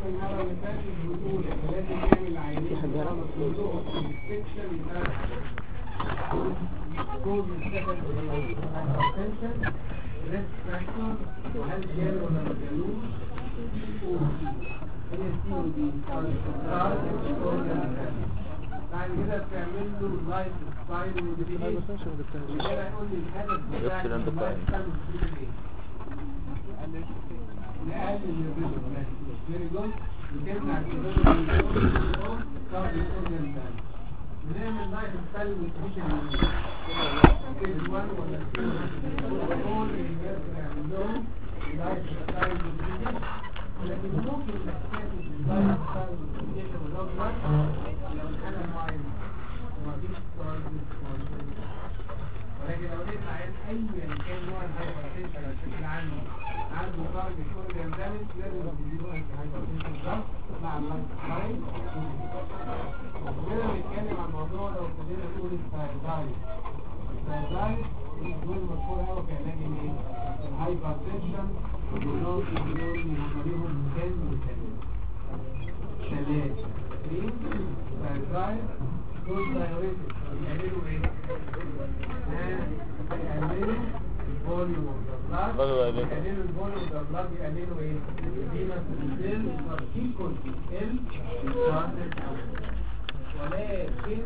المرة اللي فاتت بنقول إحنا لازم نعمل عينين خالص كلهم inspection بتاع كود السكن hypertension risk factor وهل جال ولا ما جالوش هي سي ودي بعد كده بتعمل له لايف ستايل موديفيكيشن وكده يقول لي الهدف بتاعك Excellent اللايف point. ستايل موديفيكيشن نقلل الريسك فيري جود وتمنع الكلام بنعمل لايف ستايل موديفيكيشن كيس 1 ولا 2 كل الناس بنعمل لهم لايف ستايل موديفيكيشن لكن ممكن انك تاخد اللايف ستايل موديفيكيشن وده لو حاجه معينه ومفيش تارجت ولكن لو لقيت عيان ايا كان نوع الهايبرتنشن بشكل عام عنده تارجت اورجان دامج لازم تديله انتي هايبرتنشن دراج مع اللايف ستايل وكده بنتكلم عن الموضوع لو ابتدينا نقول الثايرويد الثايرويد دول مشهور قوي في علاج الايه؟ الهايبرتنشن ودول دول هم ليهم كام مثال ثلاثة اثنين ثايرويد دول دايوريتك بيعملوا ايه؟ بيقللوا الفوليوم اوف ذا غلوا بلاد عليك. بيقللوا الفوليوم اوف ذا بلاد بيقللوا ايه؟ الفينس السيل بارتيكل ال ولكن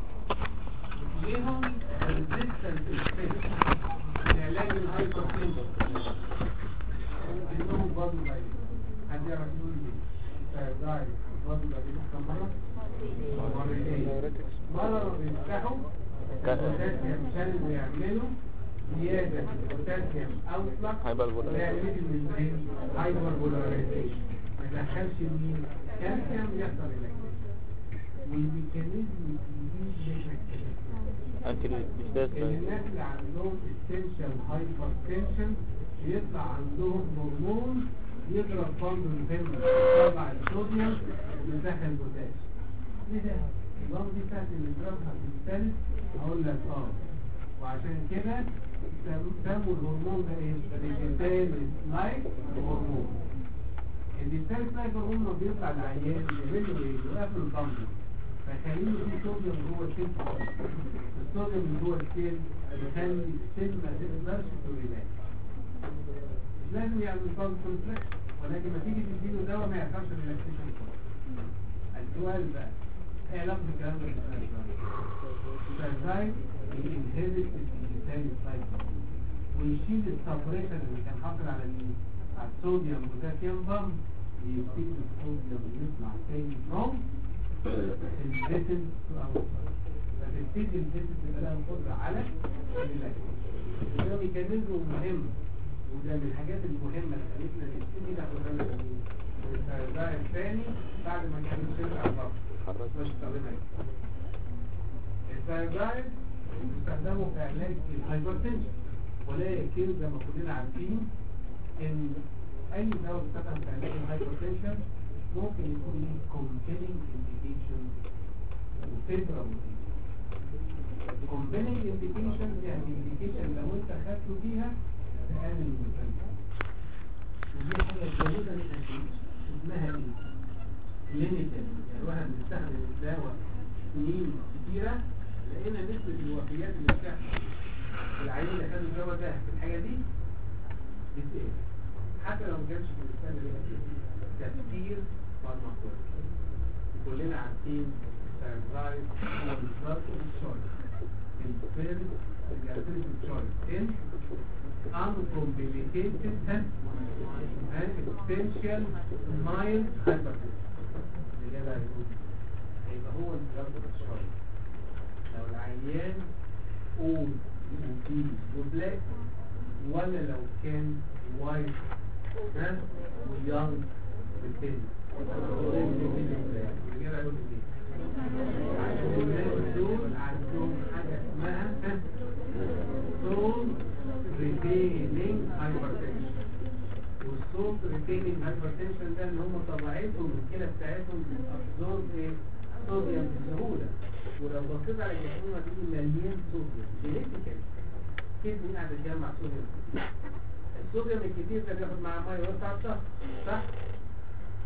ليهم ريزيستنس افكت في علاج الهايبرتنشن انهم برضه بعيد حد يعرف يقول لي فدايت برضه بعيد كم مره؟ مرتين مرة بيفتحوا البوتاسيوم شانل ويعملوا زيادة في البوتاسيوم أوطلق هايبر ويعمل الممبرين هايبر بولاريزيشن ما يدخلش مين كالسيوم يحصل ريلاكسيشن والميكانيزم الجديد ده انت الاستاذ ان الناس اللي عندهم essential hypertension بيطلع عندهم هرمون يضرب بند الفم يطلع الصوديوم ويدخل البوتاسيوم ايه ده؟ النظام دي بتاعت اللي بيضربها في الثالث هقول لك اه وعشان كده سم- سموا الهرمون ده ايه؟ الديجيتال لايك هرمون الديجيتال لايك هرمون لما بيطلع العيان بيعمل له ايه؟ يقفل البند فيخليه فيه صوديوم جوه السيل الصوديوم اللي جوه السيل يخلي السيل ما تقدرش تريلاكس مش لازم يعمل بند كونفليكت ولكن ما تيجي تديله دواء ما يحصلش ريلاكسيشن خالص السؤال بقى ايه علاقة الكلام ده بالسايد ازاي ينهبت الديجيتال سايكل ويشيل السبريشن اللي كان حاصل على ال- على الصوديوم بوتاسيوم بام يبتدي الصوديوم يطلع تاني فروم الفيتل تو فتبتدي الفيتل تبقى لها قدرة على الريلاكسيشن ده ميكانيزم مهم وده من الحاجات المهمة اللي خلتنا نبتدي ناخد بالنا من التربية الثاني بعد ما كان بيشتغل على الضغط مش استخدمها التربية بيستخدموا في علاج الهايبرتنشن ولكن زي ما كلنا عارفين ان اي دواء بيستخدم في علاج الهايبرتنشن ممكن يكون ليه compelling indication وfavorable compelling indication يعني indication لو انت خدته فيها تقلل المسلسل ودي حاجة جميلة جدا اسمها ايه؟ كلينيكال يعني الواحد بيستخدم الدواء سنين كتيرة لقينا نسبة الوفيات اللي بتحصل العيان اللي خد الدواء ده في الحاجة دي بتقل حتى لو ما كانش في السنة دي تفكير فارماكولوجي كلنا عارفين السيرفرايز هو الدراج الشويس الفيرست الجاتريك الشويس uncomplicated and essential mild hypertension الإجابة هيكون هيبقى هو الدرجة الشوية لو العيان أول وبي وبلاك ولا لو كان وايت ها ويونج بالتاني الإجابة هيكون ايه؟ عشان الناس دول عندهم حاجة اسمها ها soul retaining hypertension والصوت retaining hypertension ده ان هم طبيعتهم الكلى بتاعتهم بتابزورب ايه صوديوم بسهوله ولو بصيت على الجسم هتلاقيه مليان صوديوم جينيتيكال كدني قاعد تجمع صوديوم الصوديوم الكتير ده بياخد معاه ميه ويرفع الضغط صح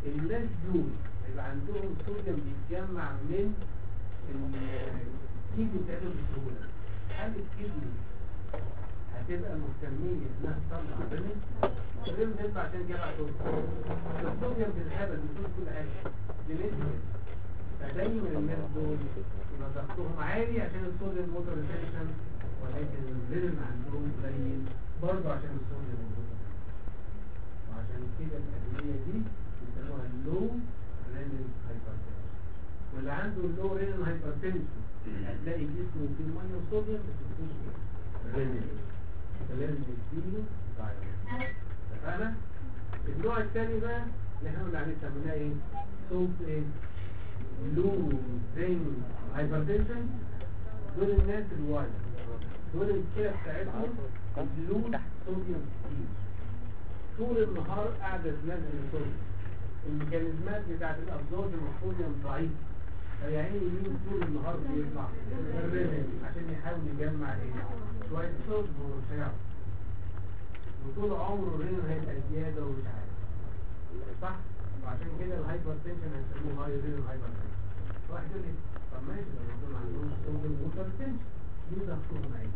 الناس دول اللي عندهم صوديوم بيتجمع من الكيدني بتاعتهم بسهولة هل الكيدني هتبقى مهتمين انها تطلع رنين غير نطلع عشان جمع صوديوم الصوديوم في الهبل بيكون كل حاجة للاسم فدايما الناس دول يبقى ضغطهم عالي عشان الصوديوم موتور ريتنشن ولكن الريتم عندهم قليل برضه عشان الصوديوم موتور وعشان كده الأدوية دي بيسموها اللو رينين هايبرتنشن واللي عنده اللو رينين هايبرتنشن هتلاقي جسمه فيه ميه وصوديوم بس مفيش رينين فلازم تديله دايركت اتفقنا؟ النوع الثاني بقى اللي احنا قلنا عليه سميناه ايه؟ صوت ايه؟ لو رين هايبرتنشن دول الناس الوايد دول الكلى بتاعتهم لو صوديوم كتير طول النهار قاعدة تنزل الصوديوم الميكانيزمات بتاعت الابزورب الصوديوم ضعيف فيعني مين طول النهار بيطلع الرنين عشان يحاول يجمع ايه شوية صوت ومشاعر وطول عمره الرنين هيبقى زيادة ومش عارف صح؟ وعشان كده الهايبر تنشن هنسموه هاي رينين هايبر تنشن واحد يقول لي طب ماشي لما يكون عندهم صوديوم ووتر تنشن ليه ضغطهم عالي؟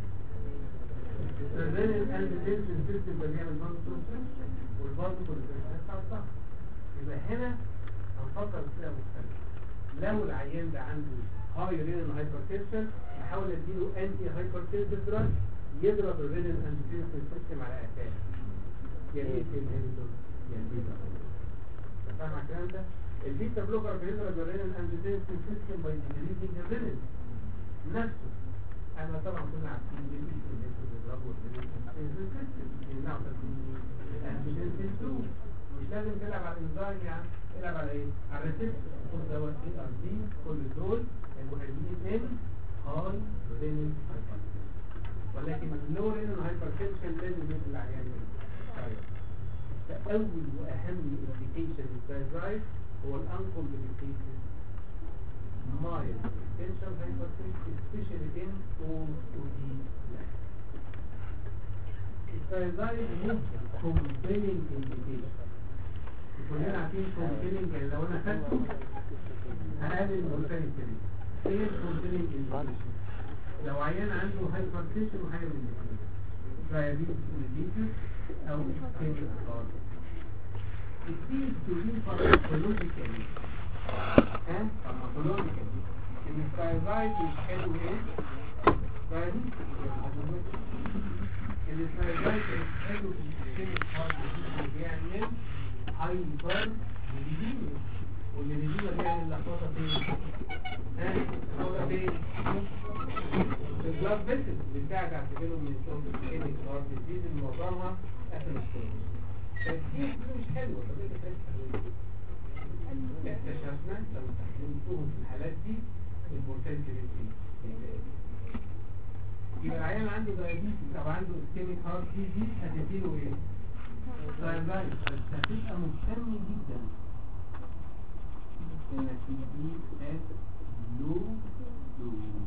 الرنين اند تنشن سيستم ده بيعمل بانك تنشن والبانك كونتنشن بتاع الضغط يبقى هنا هنفكر بطريقه مختلفه لو العيان ده عنده هاي رينين هايبرتنشن احاول اديله انتي هايبرتنسيف دراج يضرب الرينين اند تنشن سيستم على اساس يا ريت الانهبيتور يا البيتا فاهم الكلام ده البيتا بلوكر بيضرب الرينين اند تنشن سيستم باي ديليتنج الرينين نفسه انا طبعا كنا عارفين ان البيتا بلوكر بيضربوا الرينين اند تنشن سيستم يمنعوا تكوين الانهبيتور مش لازم تلعب على الانزايم يعني العب على ايه على الريسبت خد دوت اي ار دي كل دول المهمين ان هاي رينين هايبرتنشن ولكن اللو رينين هايبرتنشن لازم يبقى العيان طيب فاول واهم انديكيشن للدايزايد هو الانكومبليكيتد مايل تنشن هايبرتنشن سبيشالي ان او دي الدايزايد ممكن كومبيننج انديكيشن كلنا عارفين كونتيننج يعني لو انا خدته هقابل المورتاليتي كده ايه الكونتيننج انديكيشن لو عيان عنده هايبرتنشن وحاجه من الاثنين دايابيتس ميليتس او اسكيميك هارت السيز تجين فارماكولوجيكالي ها فارماكولوجيكالي ان الثايرويد مش حلو ايه دايابيتس ان الثايرويد مش حلو في الاسكيميك هارت بيعمل هايبر ليبيديميا والليبيديميا بيعمل لخبطه فين؟ ها؟ لخبطه فين؟ في البلاد فيسل بتاعت على سبيله من الشوك الكيميك هارت ديزيز اللي معظمها اثيروسكليروز فالدي مش حلوه طب ايه اللي اكتشفنا لو استخدمتوهم في الحالات دي المورتاليتي ريت يبقى العيان عنده دايابيتس او عنده اسكيميك هارت ديزيز هتديله ايه؟ طيب بس هتبقى مهتم جدا انك تجيب اس لو دو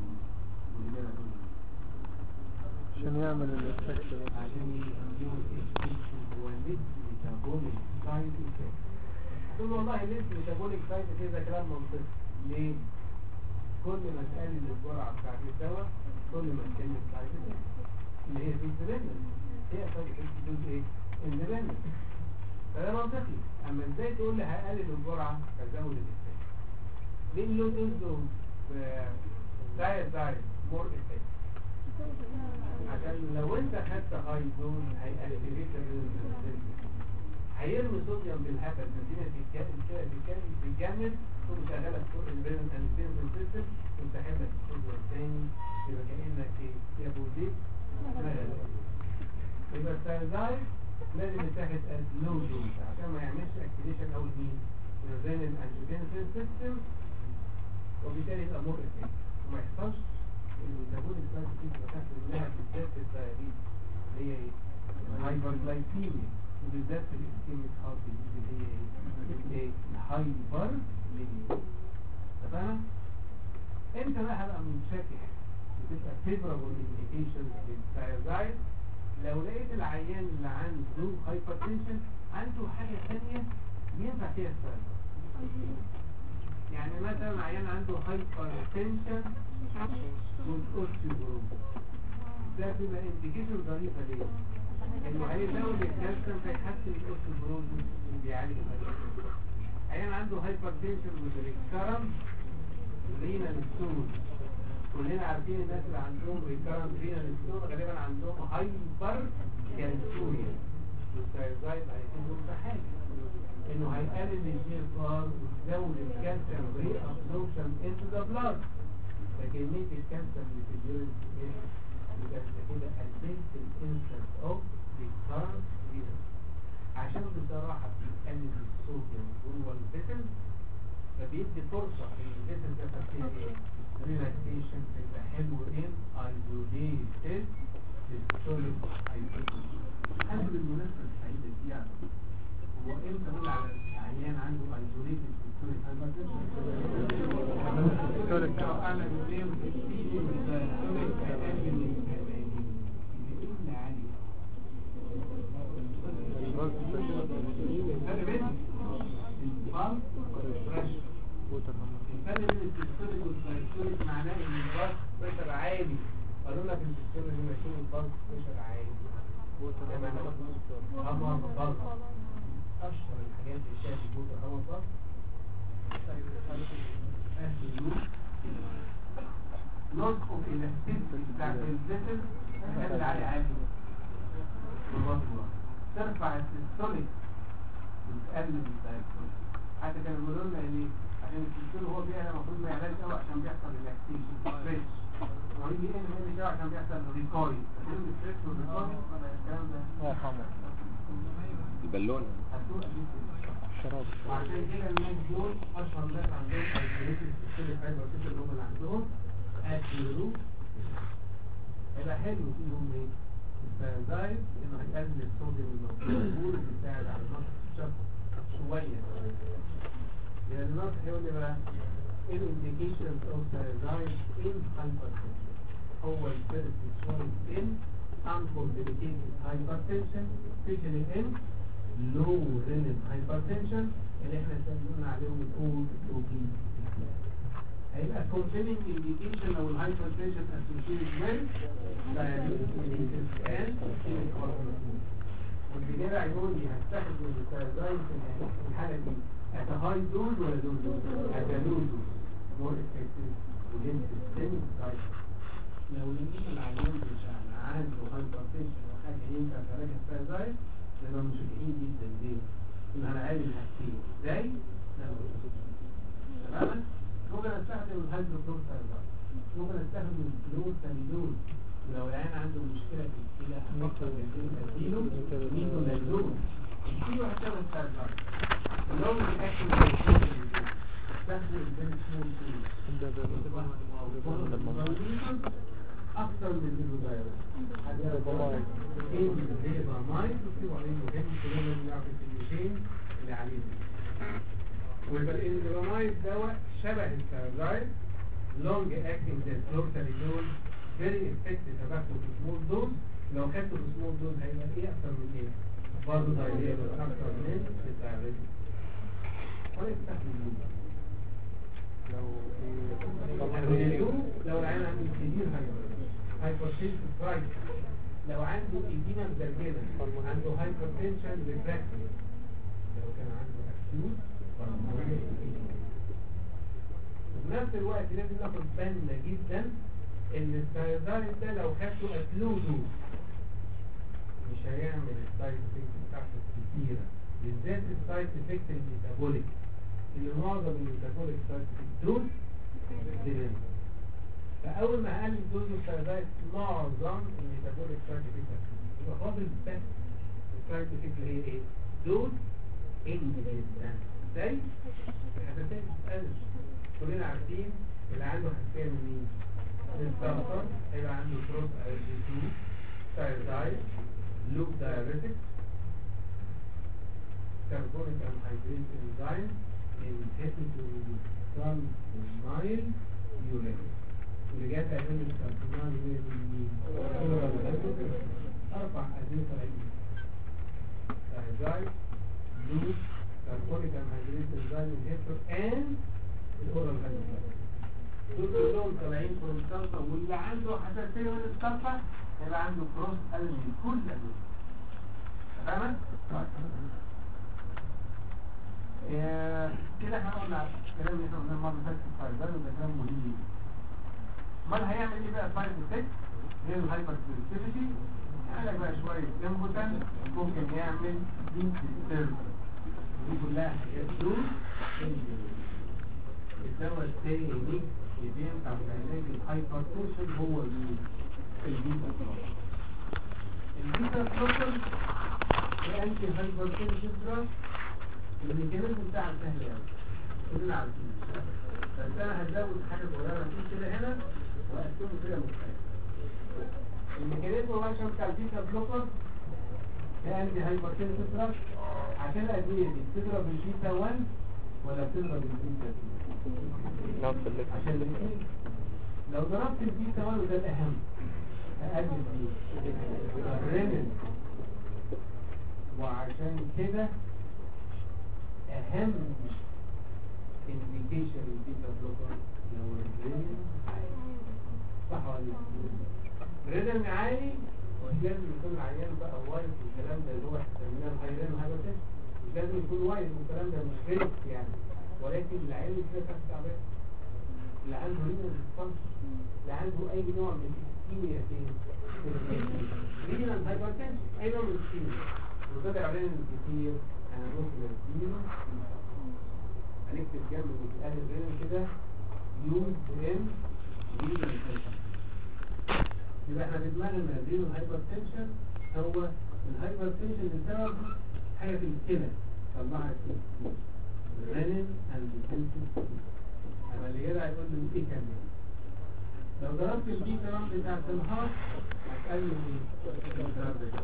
عشان يعمل الافكت ده عشان يعملوا هو الليد ميتابوليك سايد افكت تقول والله الليد ميتابوليك سايد افكت ده كلام منطقي ليه؟ كل ما تقلل الجرعه بتاعت الدواء كل ما تقل السايد افكت اللي هي في هي سايد افكت بتقول ايه؟ اندبندنت فده منطقي اما ازاي تقول لي هقلل الجرعه ازود الافكت ليه اللو دوز دايت دايت مور افكت عشان لو انت خدت هاي دوز هيأكتيفيت هيرمي صوديوم بالهبل الدنيا تتجمد تقوم شغاله فوق البرين اند سيستم وتسحب لك الصوديوم تاني يبقى كانك ايه يا ابو زيت يبقى الثايرويد لازم يتاخد از لو دوز عشان ما يعملش اكتيفيشن او مين زين الانجيوتنسين سيستم وبالتالي يبقى مور افكت وما يحصلش الميتابوليك سايت دي بتاخد منها بالذات في الدايابيتس اللي هي ايه الهايبرجلايكيميا وبالذات في الاسكيميك هارت ديزيز اللي هي ايه ايه الهايبر ليبيا تمام امتى بقى هبقى منشكح بتبقى فيفرابل انديكيشن للثايرويد لو لقيت العيان اللي عنده هايبرتنشن عنده حاجة ثانية ينفع فيها السؤال يعني مثلا عيان عنده هايبر تنشن والاوستيوبروز ده بيبقى انديكيشن ظريفه ليه؟ انه هيزود الكالسيوم فيحسن الاوستيوبروز وبيعالج الهايبر عيان عنده هايبر تنشن وريكارن رينال ستون كلنا عارفين الناس اللي عندهم ريكارن رينال ستون غالبا عندهم هايبر كالسوريا والثايرويد هيكون في حاجه انه هيقلل الجي اف ار ويزود الكالسيوم ري ابسوربشن انتو ذا بلاد فكميه الكالسيوم اللي في اليورين ايه يبقى انت كده قللت الانسنس اوف ريكارن رينال عشان بصراحه بيقلل الصوديوم جوه الفيتل فبيدي فرصه ان الفيتل ده فيها ايه ريلاكسيشن تبقى حلو ان ايزوليتد للسوليد هايبوتنشن هل بالمناسبه السعيده دي يعني هو امتى نقول على عيان عنده ايزوليتد للسوليد هايبوتنشن انا بقول السوليد هيقلل من الكلام عالي الفرق بين البلس والبريشر الفرق بين السيستوليك والسايستوليك معناه ان البلس بريشر عالي قالوا لك السيستوليك لما يكون البلس بريشر عالي لما ناخد هامر بلس اشهر الحاجات اللي شايف البوتر هامر بلس نوت اوف الاستيك بتاعت الفيتل خلي عليه عالي بالرضوة ترفع السيستوليك وتقلل السايستوليك حتى كانوا بيقولوا لنا ان عشان السيستول هو بيعمل المفروض ما يعملش قوي عشان بيحصل ريلاكسيشن ستريتش ويجي يقل يقل شويه عشان بيحصل ريكويل عشان الستريتش والريكويل الكلام ده يا حمد البالونة هتسوق أكيد كده. شراب وعشان كده الناس دول اشهر ناس عندهم ايزوليتد سيستوليك هايبرتيشن اللي هم اللي عندهم اكيورو هيبقى حلو فيهم ايه؟ الثايرويد انه هيقلل الصوديوم الموجود ويساعد على نشط الشفط شويه لان النص هيقول لي بقى ايه الانديكيشنز اوف ثايرويد ان هايبرتنشن هو الفيرست شويس ان uncomplicated hypertension especially in low renal hypertension اللي احنا سمينا عليهم الاو بي هيبقى containing indication لو الهايبرتنشن associated with diabetes and ischemic heart disease والبداية هيقول لي هستخدم الثايرويد في الحالة دي at a high dose ولا low dose at a low dose more effective within systemic cycle لو لقينا العيان بتاعنا عنده هايبرتنشن وحاجة ينفع تعالج الثايرويد نبقى مشجعين جدا ليه؟ ان هنعالج الحاجتين ازاي؟ تمام؟ ممكن استخدم الهيدروكلور ثايرويد ممكن استخدم الكلور ثانيدول ولو العيان عنده مشكلة في الكلى هفكر اديله ميتو نازول اديله عشان الثايرويد لو الاكل استخدم البنسمول ده اكثر من الفيروس الريبامايد. ايه الريبامايد وفي عليه مهم كلنا بنعرف الكلمتين اللي عليه ويبقى الانزيمايد دواء شبه الثايرويد لونج اكتنج زي الفلورتاليدول فيري افكتيف باخده في سمول دوز لو خدته في سمول دوز هيبقى ايه اكتر من ايه؟ برضه دايليت اكتر من الثايرويد ولا يستخدم لو الريليو لو العين عنده سيفير هايبرتنشن برايس لو عنده ايدينا مزرجنه عنده هايبرتنشن ريفراكتوري لو كان عنده اكيوت وفي نفس الوقت لازم ناخد بالنا جدا ان الثايرويد ده لو خدته اتلوزو مش هيعمل السايد افكت بتاعته كتيره بالذات السايد افكت الميتابوليك اللي معظم الميتابوليك سايد افكت دول ديلين فاول ما اقلل دوز الثايرويد معظم الميتابوليك سايد افكت يبقى فاضل بس السايد افكت اللي هي ايه؟ دوز اندبندنت ازاي؟ الحساسيه بتتقلل كلنا عارفين اللي عنده حساسيه من مين؟ من السلطه هيبقى عنده كروس اي جي 2 ثايرويد لوب دايابيتك كربونيك انهيدريت انزيم inhibiting sulfonamide urate واللي جات تعمل السلفوناميد مين؟ أربع أدوية طالعين ثايرويد لوب فوليك انهيدريت انزايم انهيبتور اند الاورال هيدروجين دول كلهم طالعين من الصلصه واللي عنده حساسيه من الصلصه هيبقى عنده كروس الجي كل الأدوية. تمام؟ طيب. آه، كده احنا قلنا الكلام اللي احنا قلناه المره اللي فاتت في الفايبر وده كلام مهم جدا. امال هيعمل ايه بقى سايد افكت غير الهايبر سنسيتيفيتي يعمل بقى شويه امبوتان ممكن يعمل ديب ديسترب دي كلها حاجات دول الدواء الثاني اللي بينفع في علاج الهايبرتنشن هو مين؟ البيتا بلوكر البيتا بلوكر الانتي هايبرتنشن دراج الميكانيزم بتاعها سهل قوي كلنا عارفين بس انا هزود حاجه صغيره في كده هنا واقسمه كده مختلف الميكانيزم الرئيسي بتاع البيتا بلوكر الانتي هايبرتنشن دراج عشان الادويه دي بتضرب البيتا 1 ولا بتضرب البيتا 2 نفس اللي عشان الاثنين لو ضربت البيتا 1 وده الاهم اقلل بيه الرينين وعشان كده اهم انديكيشن البيتا بلوكر لو الرينين عالي صح ولا لا؟ الرينين عالي مش لازم يكون العيان بقى وايد والكلام ده اللي هو سميناه الهايرين وهايبرتنشن مش لازم يكون وايد والكلام ده مش ريسك يعني ولكن العيان اللي كده تحت تعبان اللي عنده رينال ديسفانكشن اللي عنده اي نوع من الاسكيميا فين رينال هايبرتنشن اي نوع من الاسكيميا وطلع رينال كتير انا ممكن اديله هنكتب جنب مثال الرينال كده يوز ان رينال هايبرتنشن يبقى احنا بدماغنا الرينال هايبرتنشن هو الهايبرتنشن بسبب حاجه في الكلى طلعها في رينال اند اما اللي جاي هيقول له ايه كمان لو ضربت البيتا رام بتاعت الهارت هتقلل ايه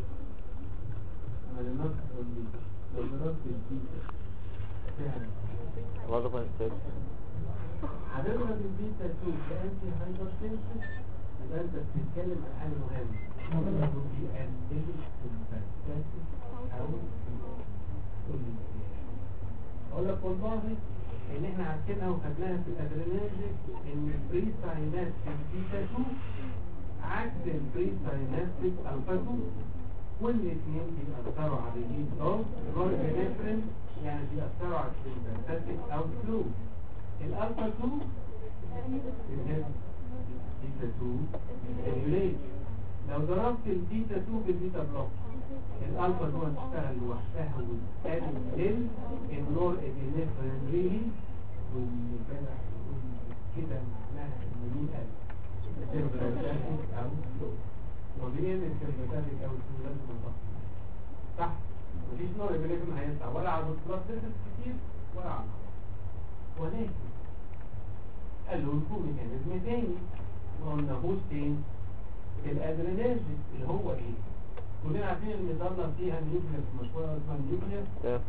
اما النص يقول لي لو ضربت البيتا فعلا غضب السيد هتضرب البيتا 2 كأنتي هايبرتنشن يبقى انت بتتكلم عن حاجه مهمه بيقلل السمباتيك او الانتياج اقول لك والله ان احنا عارفينها وخدناها في الادرينالجيك ان البري ساينابتيك بيتا 2 عكس البري ساينابتيك الفا 2 والاثنين بيأثروا على الريليز اوف نورابينفرين يعني بيأثروا على السمباتيك او فلو الالفا 2 بيتا 2 ستيميوليت لو ضربت البيتا 2 بالبيتا بلوك الالفا 2 هتشتغل لوحدها وتقلل النور ابينفرين ريلي والمبالغ كده معناها ان مين قال سيمباتيك او فلو وبين السيمباتيك او فلو لازم نطبق صح مفيش نور ابينفرين هيطلع ولا على البلاد سيلز كتير ولا على النار. ولكن قالوا لكم ميكانيزم تاني ما قلناهوش تاني الادرينالجيك اللي هو ايه كلنا عارفين ان المظله فيها نيوكليس مشهوره اسمها نيوكليس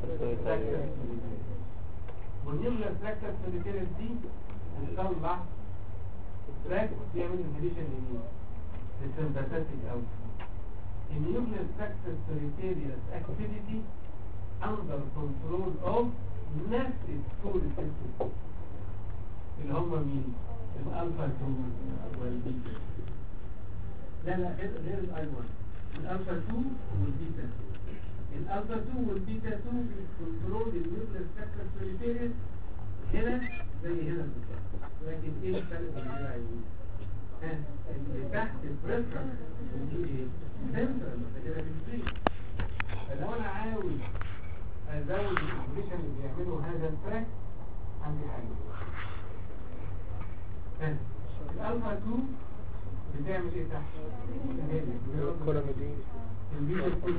والنيوكليس تراكتر سوليتيريس دي بتطلع تراك بيعمل انهيبيشن لمين؟ للسمباثيك او النيوكليس تراكتر سوليتيريس اكتيفيتي اندر كنترول اوف نفس السول ريسبتور اللي هم مين؟ الالفا 2 والبيتا لا لا غير غير الاي 1 الالفا 2 والبيتا الالفا 2 والبيتا 2 بيكنترول النيوكليس فاكتور سوليتيريس هنا زي هنا بالظبط لكن ايه الفرق بين اللي عايزين ها اللي تحت البريفرنس ودي ايه سنترال كده في الفري فلو انا عاوز ازود الانفورميشن اللي بيعملوا هذا التراك عندي حاجه ها الالفا 2 بتعمل ايه تحت كولاميدين الفيديو كله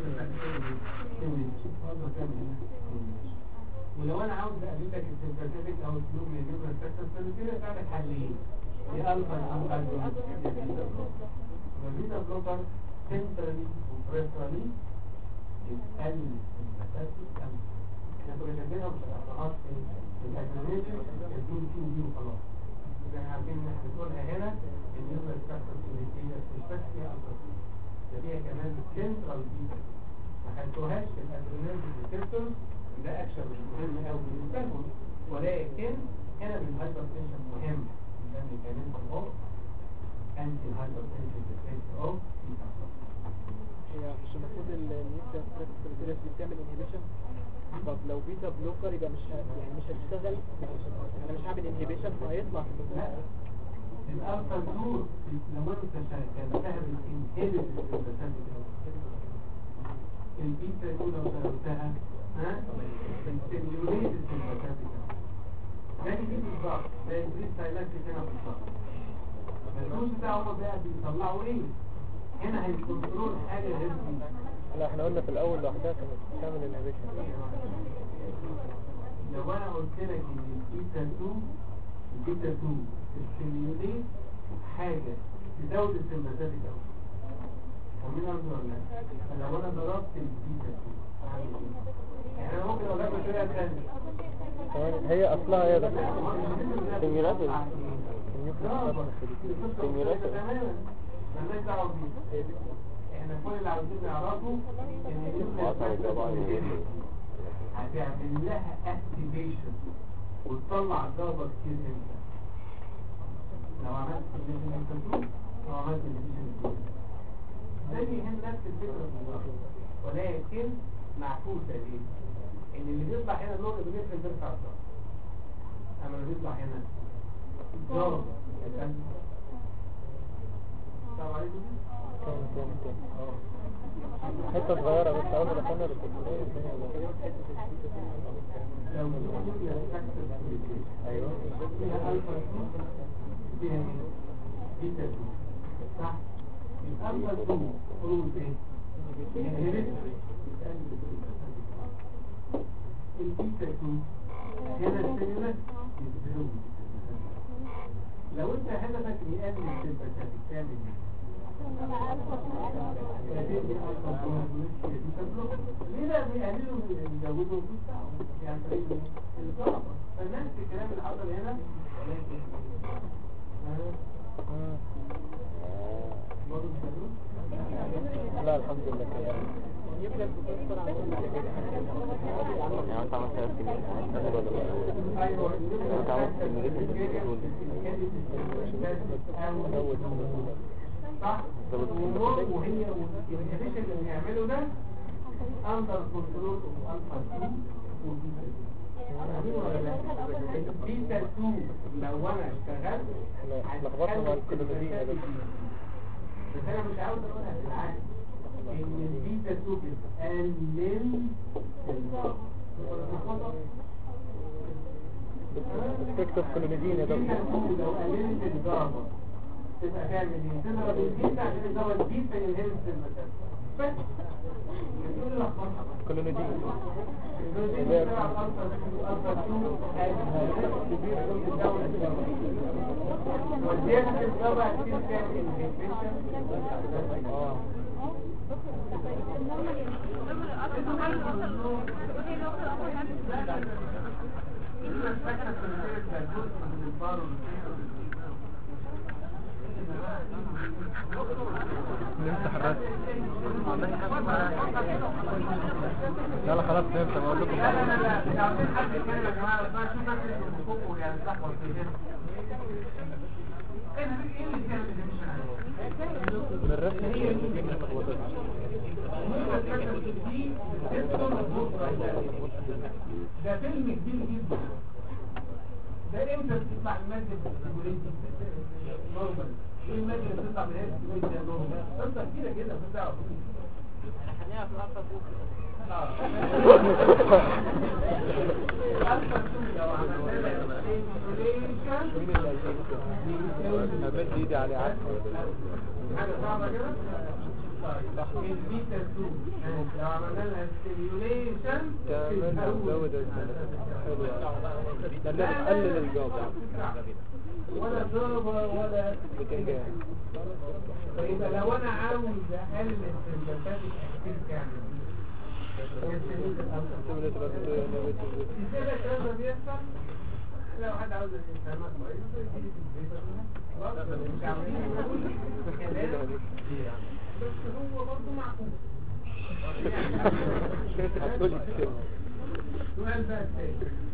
ولو انا عاوز اقلل لك السمباتيك او السلوك من النيوكليس فاكتور فبالتالي تعمل حلين يا الفا او الفا الفيتا بلوكر سنترالي وبريفرالي بتقلل السمباتيك او احنا كنا كاتبينها مش هتقطعها في الاجنبيه الدول كيو دي وخلاص احنا عارفين ان احنا بنقولها هنا النيوكليس فاكتور مش بس فيها الفا ده فيها كمان سنترال بيتا ما خدتوهاش في الادرينال ريسبتورز ده اكشن مش مهم قوي بالنسبه لهم ولكن هنا الهايبر تنشن مهم ده ميكانيزم اوف انتي هايبر تنشن افكت اوف هي مش المفروض النيوكليس كريستاليس دي بتعمل انهبيشن طب لو بيتا بلوكر يبقى مش ه- يعني مش هتشتغل انا مش هعمل انهبيشن فهيطلع لا الالفا 2 لو انت شغلتها بالانهبت البيتا 2 لو شغلتها ها بتستيميوليت السيمباثيك ده دي بالظبط ده البريس سايلكتيك هنا بالظبط الجزء ده هما بقى بيطلعوا ايه هنا هيكنترول حاجه غير دي لا احنا قلنا في الاول لوحدها كانت بتعمل انهبيشن لو انا قلت لك ان البيتا 2 البيتا 2 تستيميوليت حاجه تزود السيمباثيك قوي فاهمين قصدي ولا لا؟ فلو انا ضربت البيتا 2 هعمل ايه؟ يعني انا ممكن اقول لك بطريقه ثانيه كمان هي اصلها هي ده Stimulated. Stimulated. مالناش دعوه بيه احنا كل اللي عاوزين نعرفه ان قطع طبعا الانسان هتعمل لها اكتيفيشن وتطلع ضربه كتير امتى لو عملت الانسان لو عملت الانسان ده بيهم نفس الفكره بالظبط ولكن معكوسه ليه؟ ان اللي بيطلع هنا اللون اللي بينزل بيرفع الضغط اما اللي بيطلع هنا الضغط السلام عليكم كان كان كان حته صغيره بس اول ما دخلنا الكليه لو نقول يا سكتة ايوه فيها ألفا فيها مين؟ بيتا 2 صح؟ الألفا 2 قلوب ايه؟ inhibit البيتا 2 هنا السيلولر يزيدون لو انت هدفك يقلل السيمباثيك تعمل ايه؟ ليه لا بيقللوا يزودوا يعني طريق الضعف فنفس الكلام اللي حصل هنا ولكن مم. برضه بيقللوا لا الحمد لله كده النيوكليس بتأثر على يعني انت عملت ثلاث سنين هتستفاد ولا لا؟ ايوه انت عملت صح وهي والانهبيشن اللي بنعمله ده اندر كنترول اوف الفا 2 بيتا 2 لو انا اشتغلت لا، لخبطنا مع الكلوميدين يا دكتور. بس انا مش عاوز اقولها في العادي ان البيتا 2 بتقلل الضغط تكتب كلوميدين يا البيتا دكتور 2 لو قللت الضغط تبقى تعمل ايه؟ تضرب البيتا عشان الدواء البيتا ينهبط المسافه بس بتقول لخبطه كلوميدين والزيادة الضبع كتير تعمل انفكشن اه نفتح الرسم لا لا خلاص فهمت بقول لكم لا لا لا لا انتوا عاوزين حد يتكلم يا جماعه بس شوف بس اللي فوقه يعني تحفظ في كده ايه اللي ايه اللي بيعمل الانفكشن من الرسم دي من اللخبطات. ده فيلم كبير جدا ده امتى بتطلع المادة السيبوليتي نورمال ايه المادة اللي بتطلع من هي السيبوليتي ده نورمال قصة كبيرة جدا في الدعوة خليها في الألفا فوق الفا 2 لو عملنا لها stimulation همد ايدي عليه عارف حاجة صعبة كده طيب البيتا 2 لو عملنا لها stimulation تعمل تزود الزمن حلو لانها بتقلل الجواب ولا ضربة ولا بتنجان فيبقى لو انا عاوز اقلل السمباتات اكتيف كامل سيموليت بس نيجاتيف ازاي ده الكلام ده بيحصل لو حد عاوز يفهمها كويس يجي في البيت خلاص مش عاوزين نقول كلام بس هو برضه معقول هتقولي كده السؤال بقى الثاني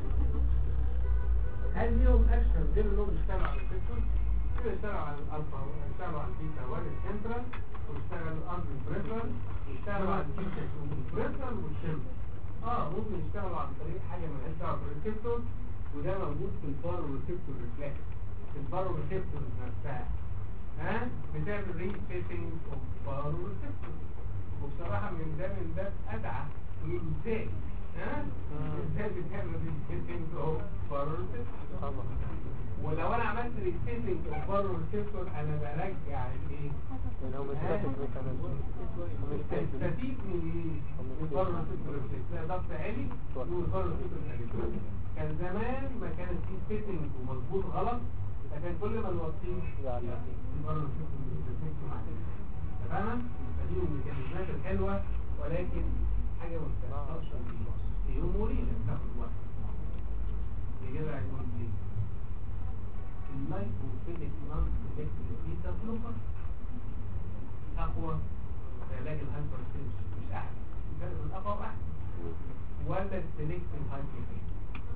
هل ليهم اكشن غير انهم يشتغلوا على الريسبتور؟ كده يشتغلوا على الالفا يشتغلوا على البيتا 1 السنترال ويشتغلوا على البريفرال ويشتغلوا على البيتا 2 البريفرال والسنترال اه ممكن يشتغلوا عن طريق حاجه مالهاش دعوه بالريسبتور وده موجود في البارو ريسبتور ريفلكس في البارو ريسبتور نفسها ها بتعمل ريسيتنج اوف بارو ريسبتور وبصراحه من ده من ده ادعى من ازاي ها ازاي بتعمل ريسيتنج اوف بارو ريسبتور ولو انا عملت ريسيتنج اوف بارو ريسبتور انا برجع الايه اللي هو مستاتيك ميكانيزم هستفيد من ايه؟ من بره الفكر لا ضغط عالي من بره الفكر الالكتروني كان زمان ما كان في سيتنج ومظبوط غلط فكان كل ما نوطيه يعني من بره الفكر الالكتروني تمام؟ فدي من الميكانيزمات الحلوه ولكن حاجه ما بتحصلش في يوم وليله بتاخد وقت كده هيكون ايه؟ اللايكوفيليك نون سيلكتيف بيتا بلوكر اقوى في علاج الهايبرتنشن مش احسن الفرق بين الاقوى واحسن ولا السلكتيف هايبرتنشن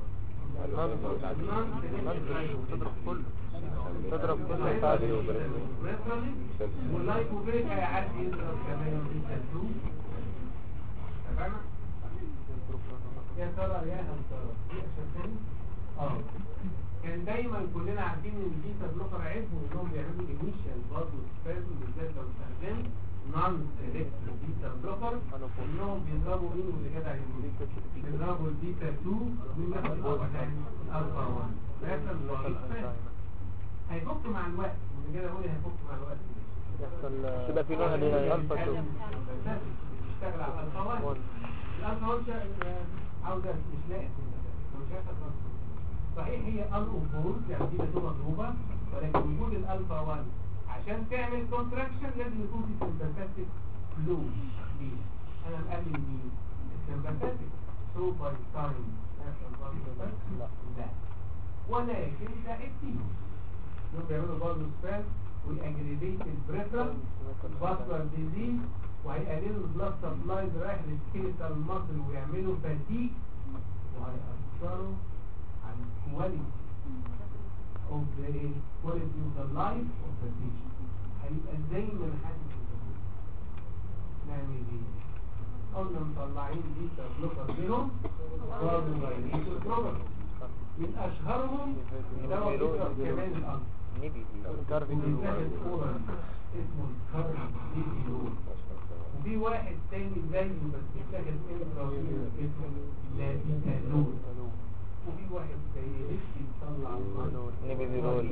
تضرب كله تضرب كله تعالي واللايكوفيليك هيعدي يضرب كمان بيتا 2 تمام يا ترى يا هل ترى في عشان تاني اه كان دايما كلنا عارفين ان البيتا بلوكر عيبهم انهم بيعملوا انيشال برضه سبازم بالذات لو استخدمت نون سيلكتيف بيتا بلوكر انهم بيضربوا مين واللي جدع يقول بيضربوا البيتا 2 مين ياخد الالفا تاني الالفا 1 بيحصل ضعيف هيفك مع الوقت واللي كده بقول هيفك مع الوقت يحصل تبقى في نوع اللي هي الفا 2 اشتغل على الالفا 1 الالفا 1 شا- عاوزه مش لاقي مش هيحصل خالص. صحيح هي الأوفول يعني دي بتبقى مضروبة ولكن وجود الألفا 1 عشان تعمل كونتراكشن لازم يكون في سمباثيك فلو دي أنا مقلل مين؟ السمباثيك سو باي تايم لا لا ولكن ده التيم انهم بيعملوا برضه سبان ويأجريفيت البريفرال فاسكولار ديزيز وهيقللوا البلاد سبلاي رايح للسكيلتال ماسل ويعملوا فاتيك وهيأثروا على الكواليتي of the quality of the life of the patient هيبقى دايما حاسس بالتغيير. نعمل ايه؟ قلنا مطلعين دي بلوكر بينهم برضه غيرين البروجرام من اشهرهم دواء بيضرب كمان الامر نبي وبيتاخد اورال اسمه الكاربيديول وفي واحد تاني زيه بس بيتاخد انترافيول اسمه لابيتالول وفي واحد زي ريسكي بيطلع المرض نبي بيرول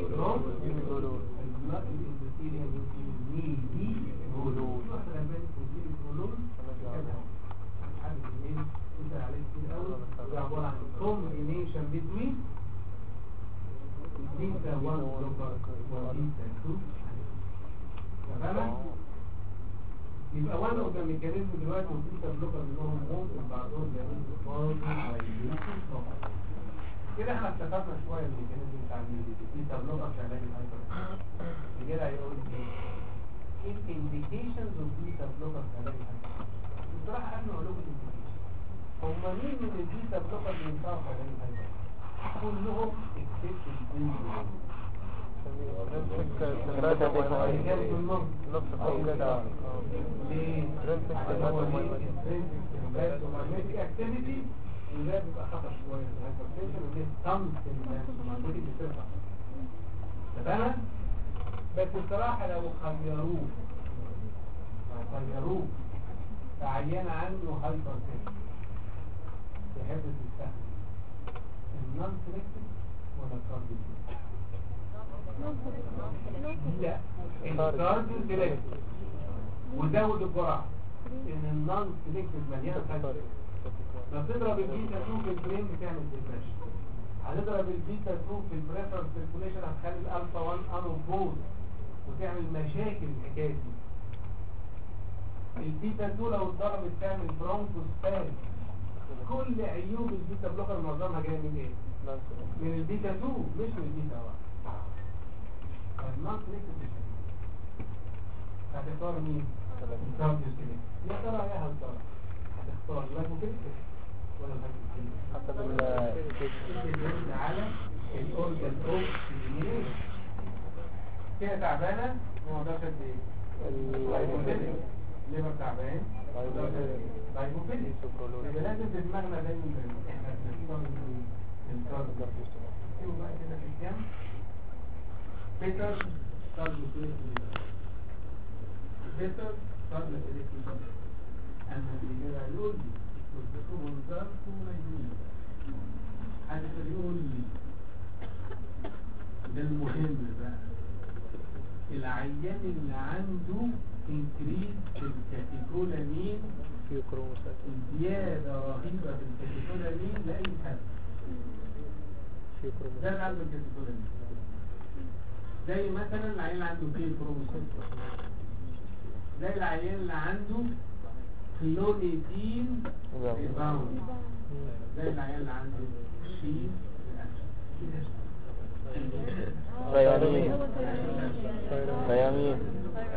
combination between beta 1 blocker و beta 2 تمام يبقى وانا اوف ذا ميكانيزم دلوقتي والبيتا بلوكر منهم ممكن بعضهم يعملوا برضه ويجيبوا كده احنا افتكرنا شويه الميكانيزم بتاع البيتا بلوكر في علاج الهايبر كده هيقول ايه ايه الانديكيشنز اوف بيتا بلوكر في علاج الهايبر بصراحه قبل ما اقول لكم الانديكيشن هم مين من البيتا بلوكر اللي ينفعوا في علاج الهايبر كلهم اكسبت البيتا نفس كده ليه؟ Intrinsic عشان هو ليه hematopoietic. intrinsic hematopoietic activity وده بيبقى خطر شوية في الهايبرتنشن ودي something بترفع تمام؟ بس الصراحة لو خيروه لو خيروه فعيان عنده هايبرتنشن تحب تستخدم النون سيلكتيف ولا الكارديو لا الكارديو سيلكتيف وزود الجرعة ان النون سيلكتيف مليان هايبرتنشن لما تضرب البيتا 2 في البرين بتعمل ديبريشن هنضرب البيتا 2 في البريفر سيركوليشن هتخلي الالفا 1 انوبوز وتعمل مشاكل الحكايه دي البيتا 2 لو اتضربت تعمل برونكوسباز كل عيوب البيتا بلوكر معظمها جايه من ايه؟ من البيتا 2 مش من البيتا 1 النون سيلكتيف مش هتختار مين؟ الكارديو سيلكتيف يا ترى يا هل ترى هتختار لايكوفيليك ولا الهايبوكاليميا حسب ال ديبند على الاورجن اوف كده تعبانه ما اقدرش قد ايه لايبوفيليك ليفر تعبان لايبوفيليك يبقى لازم في دماغنا دايما احنا بنختار من الكارب شوفوا بقى كده في الجنب بيتر كارب بيتر كارب اما اللي يقول لي وتذكروا منظركم مجنون حد يقول لي ده المهم بقى العيان اللي عنده انكريز في الكاتيكولامين في كروموسات زيادة رهيبة في الكاتيكولامين لأي سبب في ده كروموسات اللي عنده الكاتيكولامين زي مثلا العيان اللي عنده كي كروموسوم زي العيان اللي عنده كلونيدين ريباوند زي العيان اللي عنده شيز ثيامين ثيامين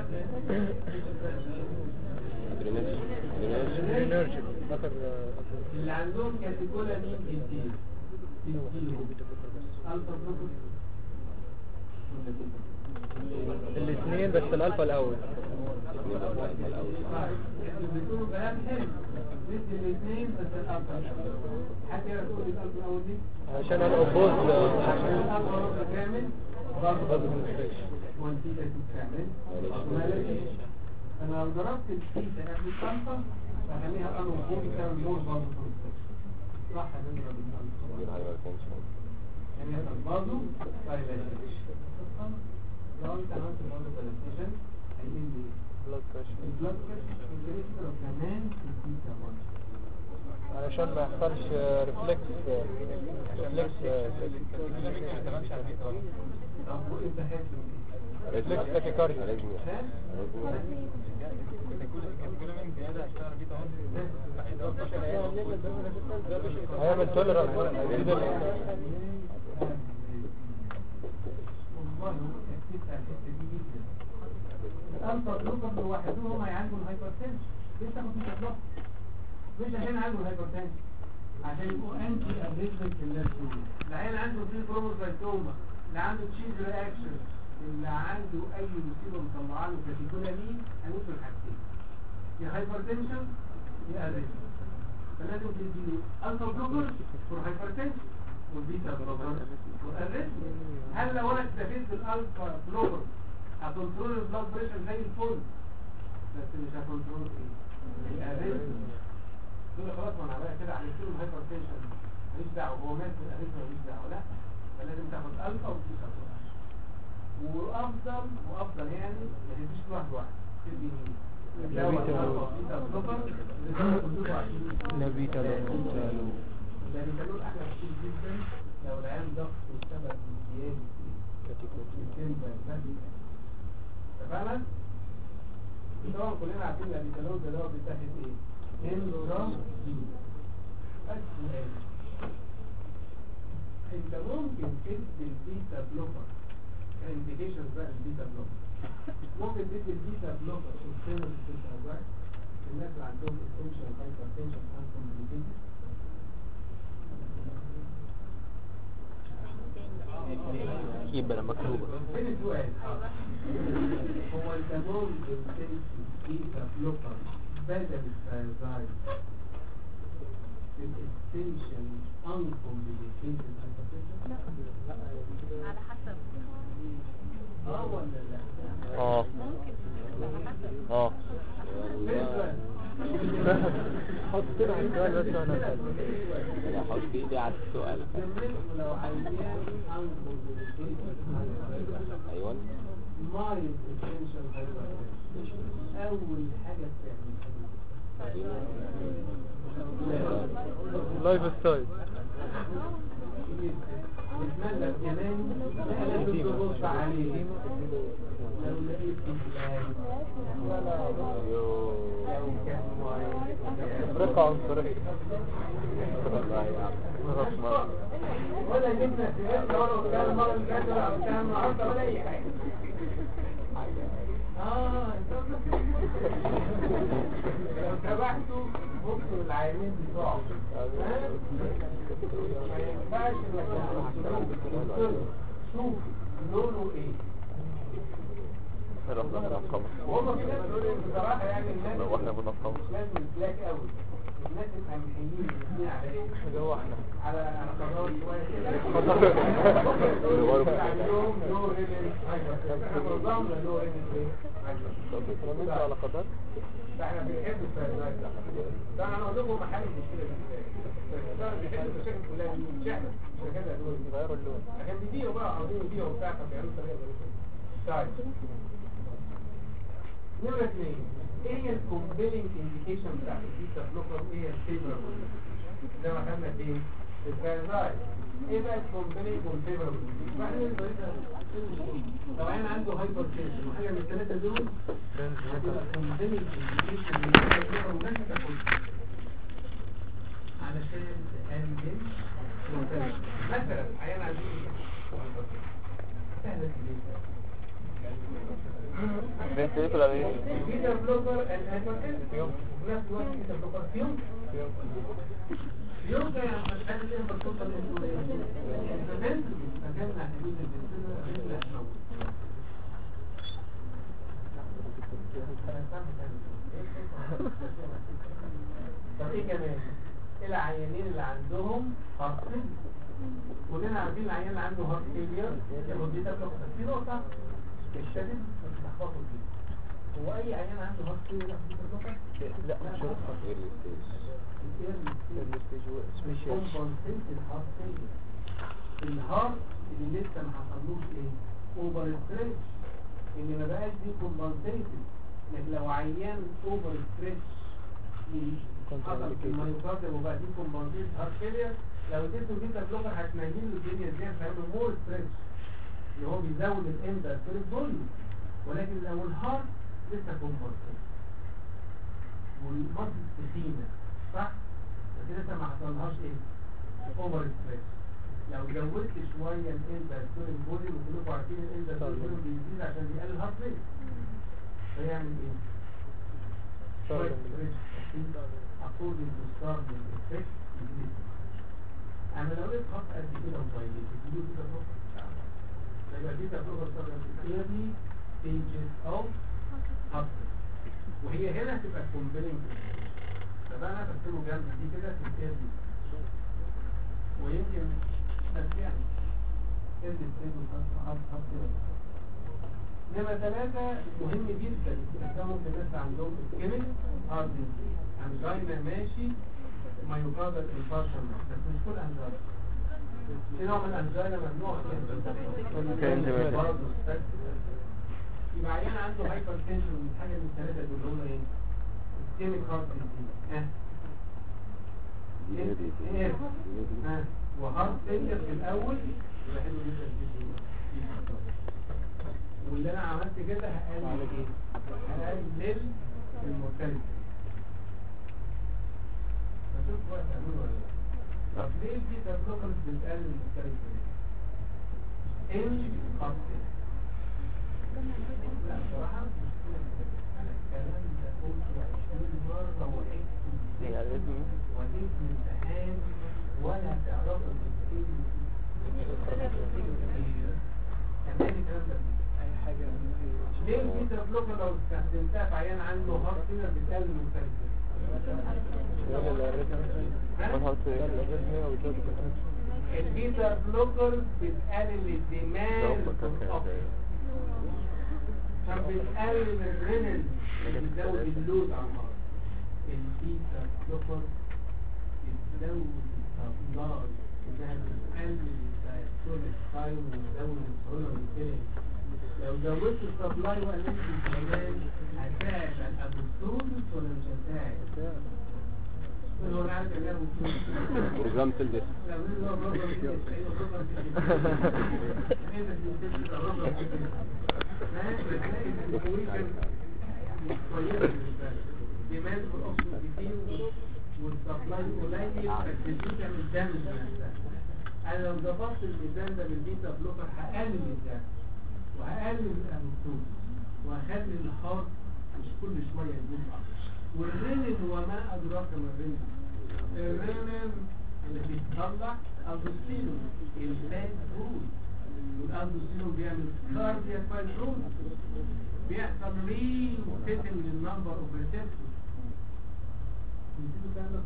ادرينالين ادرينالين انرجي بطر اللي عندهم كاتيكولامين كتير تديهم الفا بلوكر الاثنين بس الالفا الاول بيكونوا كلام حلو ندي الاثنين بس الالفا الاول حد يعرف يقول لي الالفا الاول دي عشان الاوبوز عشان الالفا الاول كامل برضه برضه مش وانتيجة تتعمل مالكش انا لو ضربت الكيسة قبل الالفا فخليها انو فوق تعمل مور برضه بروستات صح نضرب الالفا يعني هذا برضه دايلاتيشن لو انت عملت برضه دايلاتيشن هيقل لي بلاد بريشر البلاد بريشر والكوليسترول كمان الكيسة برضه علشان ما يحصلش ريفلكس ريفلكس طب وانت حاسس ريفلكس تاكيكارديا هيعمل توليرانس هيزيد ال- والله هو التفكير بتاع الحته دي جدا الالفا بلوكر لوحدهم هيعالجوا الهايبرتنشن ليه تاخد انت بلوك مش عشان يعالجوا الهايبرتنشن عشان يبقوا انتي اريزمنت للناس دول العيال عنده في كروموسايتوما اللي عنده تشيز رياكشن اللي عنده اي مصيبه مطلعه له كاتيكولامين هيموت من حاجتين يا هايبرتنشن يا اريزمنت فلازم تديله الفا بلوكر فور هايبرتنشن والبيتا بلوكر والاريزمنت هل لو انا استفدت بالالفا بلوكر هكنترول البلاد بريشر زي الفل بس مش هكنترول ايه الاريزمنت دول خلاص ما انا بقى كده عملت له الهايبر تنشن ماليش دعوه هو مات من الاريزمنت ماليش دعوه لا فلازم تاخد الفا وبيتا بلوكر وافضل وافضل يعني ما تديش واحد واحد تدي مين الدواء نبيتا الألفا وبيتا بلوكر اللي تقدر تدوله عشان نبيتا بلوكر. ده بيخلوه احلى كتير جدا لو العيان ضغطه سبب زياده الكلمه الثانيه تمام طبعا كلنا عارفين الابيتالون ده دواء بيتاخد ايه انرا دي السؤال انت ممكن تدي البيتا بلوكر كانديكيشن بقى البيتا بلوكر ممكن تدي البيتا بلوكر سبستانس في الأوقات الناس اللي عندهم essential hypertension uncomplicated يبقى مكتوبة فين السؤال؟ هو انت ممكن تمشي بيتا بلوكر بدل الثايرويد الاسنشن uncomplicated hypertension؟ على حسب اه ولا لا؟ اه ممكن على حسب اه فين السؤال؟ حط كده على السؤال بس وانا أسأل. انا احط ايدي على السؤال بالنسبة لو عيان uncomplicated hypertension ايوه mild essential hypertension أول حاجة تعملها لايف ستايل نتمنى كمان لازم تبص عليه لو لقيت فلان يو لو كان مريض رقة عنصرية والله يا عم رقم ولا جبنا سيرتنا ولا كان المرة اللي فاتت ولا كان النهارده ولا أي حاجة اه انت سمحتوا بصوا العينين بتوعه ها؟ ما ينفعش انك تبص شوف لونه ايه رحنا بنقم وهم في ناس بيقولوا بصراحه يعني الناس واحنا بنقم مش لازم البلاك قوي الناس الامحيين الاثنين على ايه؟ اللي هو احنا على على قرار شويه كده اللي عندهم لو ريبل احنا معظمنا لو ريبل ايه؟ رميت على قدر ده احنا بنحب الفرنات ده ده انا هقول لكم محل المشكله دي ده بنحب المشاكل كلها دي مش احنا مش كده دول غيروا اللون لكن بيبيعوا بقى عاوزين يبيعوا وبتاع فبيعملوا طريقه زي كده طيب نمرة اثنين ايه هي الكومبيلنج انديكيشن بتاعت البيتا بلوكر وايه هي الفيفربل زي ما خدنا في الفيرزايد ايه بقى الكومبيلنج والفيفربل لو انا عنده هايبر تنشن وحاجه من الثلاثه دول هتبقى كومبيلنج انديكيشن من البيتا بلوكر وما تاخدش علشان تقلل الوسائل. مثلا عيان عايزين سهله جدا بنت ايه ولا ايه بيتا بلوكر الهايبرتنشن وفي نفس الوقت بيتا بلوكر فيهم يوم ده يعني مش عارف ايه بتوصل للانسولين البنت مكاننا حدود البنزين لا تموت طب ايه كمان العيانين اللي عندهم هارت كلنا عارفين العيان اللي عنده هارت فيلير ياخد بيتا بلوكر في نقطه الشديد مش محفظه فيه هو اي عيان عنده هارت فيلير ياخد بيتا بلوكر لا مش رخص الستيج سبيشال compensated heart failure. الهارت اللي لسه ما حصلوش ايه اوفر ستريتش اللي ما بقاش دي كومبنسيتد لكن لو عيان اوفر ستريتش حصل في المايوكارديوم وبقى دي كومبنسيتد هارت فيلير لو اديته بيتا بلوكر هتنيل له الدنيا ازاي هيعمل مور ستريتش اللي هو بيزود الاندا ستريت فوليوم ولكن لو الهارت لسه كومبنسيتد والمصل تخينه صح؟ لكن لسه ما حصلهاش ايه؟ اوفر ستريس لو زودت شويه الاندا ستوري فوليوم وكلكم عارفين الاندا ستوري فوليوم بيزيد عشان بيقلل الهارت ريت فيعمل ايه؟ شويه ستريس اقول المستخدم افكت يزيد انا لو لقيت خط قد كده وطيب تديله كده بلوكر يبقى دي بلوكر استخدم في دي stages of heart rate. وهي هنا تبقى كومبيلنج طب انا بكتبه جنب دي كده في الكتاب دي ويمكن بس يعني كتاب الكتاب وخط خط خط كده نمرة ثلاثة مهم جدا ده ممكن الناس عندهم اسكيميك هارد انجينا ماشي مايوكاردال انفارشن بس مش كل انجينا في نوع من الانجينا ممنوع كان زمان. برضه يبقى عيان عنده هايبر تنشن من حاجة من الثلاثة دول هم ايه؟ اسكيميك هارت ديزيز ها ايه ايه ها وهارت فيلير في الاول يبقى حلو جدا جدا واللي انا عملت كده هقلل ايه؟ هقلل المورتاليتي بشوف بقى تعملوا ولا لا طب ليه البيتا بلوكرز بتقلل المورتاليتي ان هارت فيلير لا بصراحة مش كده. أنا الكلام ده قلته 20 مرة وعدته يعني لازم وديت الامتحان ولا تعرفوا تكتبوا كمان الكلام ده اي حاجه ليه البيتا بلوكر لو استخدمتها في عيان عنده هارت فيلر بتقلل المورتاليتي البيتا بلوكر بتقلل الدماغ فبتقلل الرينال بتزود اللود على المرض البيتا بلوكر بتزود السبلاي انها بتقلل الدايستوليك تايم وتزود السهوله والكلام لو زودت السبلاي وقللت الكلام هتساعد على الابوستوزس ولا مش هتساعد؟ هو انا عارف ان انا ابوستوزس برجامة الجسم لو نزل هو الرجل في الجسم، أيوة الرجل في الجسم. هنا في الجسم، الرجل في الجسم. ماشي، هتلاقي إن الكويشن كويسة بالنسبة لك. ديماند في الأوكسجين كتير والسبلاي قليل فالتسجيل تعمل دامج لنفسها. أنا لو ظبطت الميزان ده بالبيتا بلوكر هقلل الدم وهقلل الأنوتوز وهخلي الهارت مش كل شوية يدوس أكتر. والرنين وما أدراك ما الرنين الرنين اللي بيطلع ألدوستيرون الباد فود والألدوستيرون بيعمل كاردياك فايبروز بيحصل ري وتتم للنمبر اوف ريسبتورز نسيتوا الكلام ده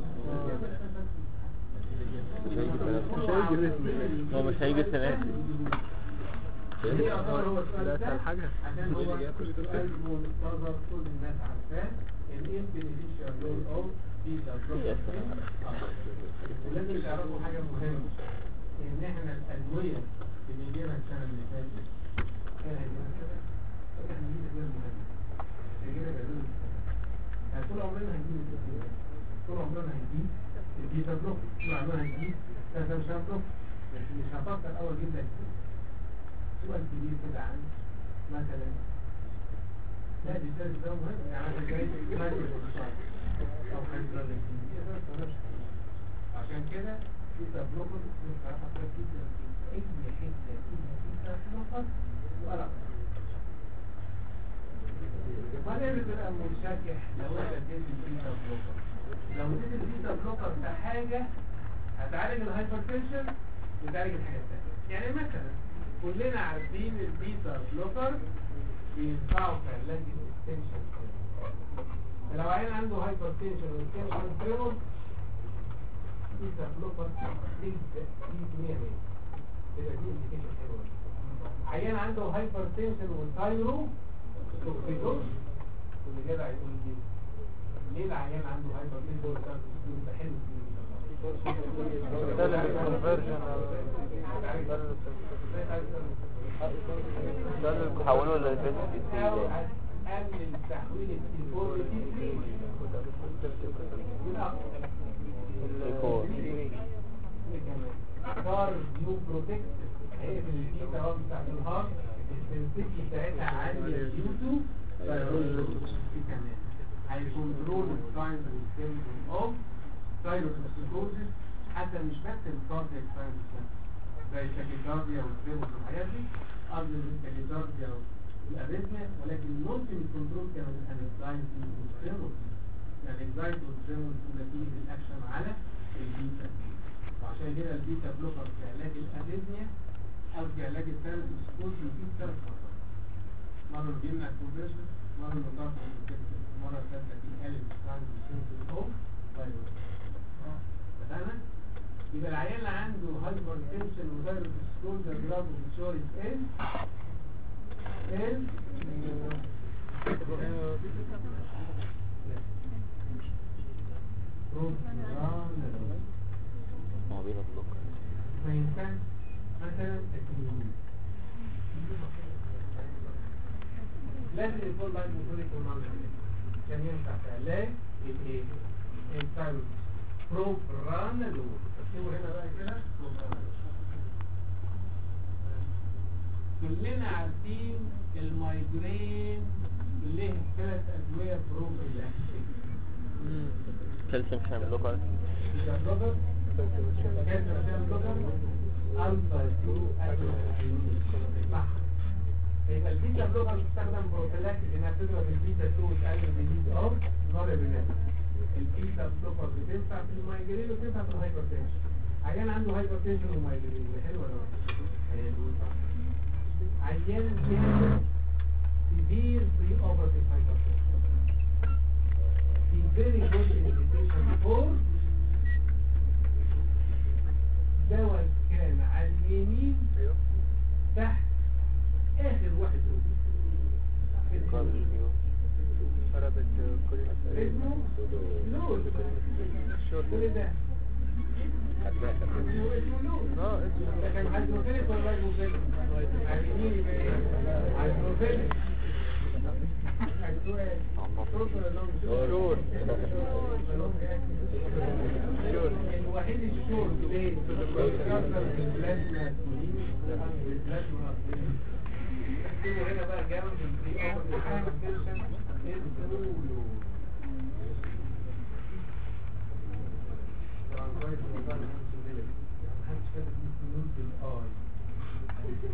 كله؟ هو مش هيجي السنة دي. هي يعتبر هو السؤال لا ده أسهل حاجة. عشان هو سؤال منتظر كل الناس عارفاه الايه beneficial role of beta blockers ولازم تعرفوا حاجة مهمة ان احنا الادوية اللي بنجيبها السنة اللي فاتت كان هيجيبها كده احنا بنجيب ادوية مهمة هيجيبها ادوية يعني طول عمرنا هنجيب الادوية طول عمرنا هنجيب البيتا بلوك طول عمرنا هنجيب كازامشان بلوك بس مش هفكر اول جيب لك سؤال كبير كده عن مثلا لا دي ثالث ده مهم يعني مثلا جاي مادة الإنسان أو هيدروليك عشان كده في تبلوكر بصراحة كويس جدا في أي حتة فيها في تبلوكر ولا ما نعمل بقى منشكح لو انا اديت البيتا بلوكر لو اديت البيتا بلوكر في حاجة هتعالج الهايبرتنشن وتعالج الحاجات التانية يعني مثلا كلنا عارفين البيتا بلوكر بينفعوا في علاج الاكستنشن لو عيان عنده هايبرتنشن واكستنشن تريمور بيتا بلوكر ليك ليك 100 يبقى دي انديكيشن حلوه عيان عنده هايبرتنشن وثايرو توكسيدوز واللي جدع يقول لي ليه العيان عنده هايبرتنشن وثايرو ده حلو ده اللي بالconversion ده اللي حولوا للبيت أو أقلل تحويل التليفون لتليفون التليفون. كارديو بروتكت هي في البيتا هو بتاعت الهارت السنسيتي بتاعتها عالية ديوتو في كمان هيكونترول الساينز والسيمتوم اوف ثايروتوكسيكوزيس حتى مش بس الكاردياك ساينز زي التاكيكارديا والتريموس والحاجات دي قبل التاكيكارديا والاريثميا ولكن ممكن الكنترول كمان الانكزايتي والتريموس يعني الانكزايتي والتريموس نتيجة الاكشن على البيتا وعشان كده البيتا بلوكر في علاج الاريثميا او في علاج التاكيكارديا في ثلاث مرات مرة بيمنع الكونفرشن مرة بيضغط الكتف مرة ثالثة بيقلل الساينز والسيمتوم اوف ثايرويد بدأنا يبقى العيان اللي عنده هايبر تنشن وثايرويد سكول ده دراج وشوري اس اس هو بيبقى بلوك ما ينفعش مثلا تكنيك لازم يكون لايف موتوريك ومعنى عشان ينفع في علاج الايه الثايرويد بروبرانالول اكتبوا هنا بقى كده بروبرانالول كلنا عارفين المايجرين له ثلاث ادويه بروفيلاكتيك كالسيوم شامل بلوكر بيتا بلوكر كالسيوم شامل بلوكر الفا 2 صح يبقى البيتا بلوكر بتستخدم بروفيلاكتيك انها بتضرب البيتا 2 وتقلل الريليز اوف نورابينال البيتا بلوكر بتنفع في المايجرين وتنفع في الهايبرتنشن عيان عنده هايبرتنشن ومايجرين ده حلو ولا وحش؟ حلو صح عيان كان severe pre-operative hypertension the very good indication for دواء كان على اليمين تحت اخر واحد قربت كل اسمه لوز كل ده اسمه اسمه لوز اه اسمه ده كان هيدروفيليك ولا هيدروفيليك؟ على اليمين يبقى ايه؟ هيدروفيليك السؤال شورت ولا لونج؟ شورت. شورت الوحيد الشورت ليه؟ بيكسر البلازما البلازما اكتبوا هنا بقى جنب البري اوبرتيف هايبرتنشن اسمه طبعا كويس إن الوضع مش سهل. محدش كاتب اسمه نور بالاي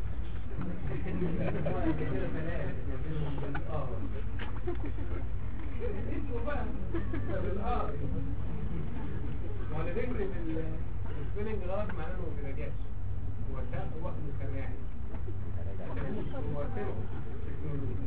كده ثلاثة كاتبهم بالاي اسمه بقى ده بالآر وعلى فكرة السبيلنج غلط معناه انه ما بيراجعش هو شاف وقت سماعي هو سمع تكنولوجي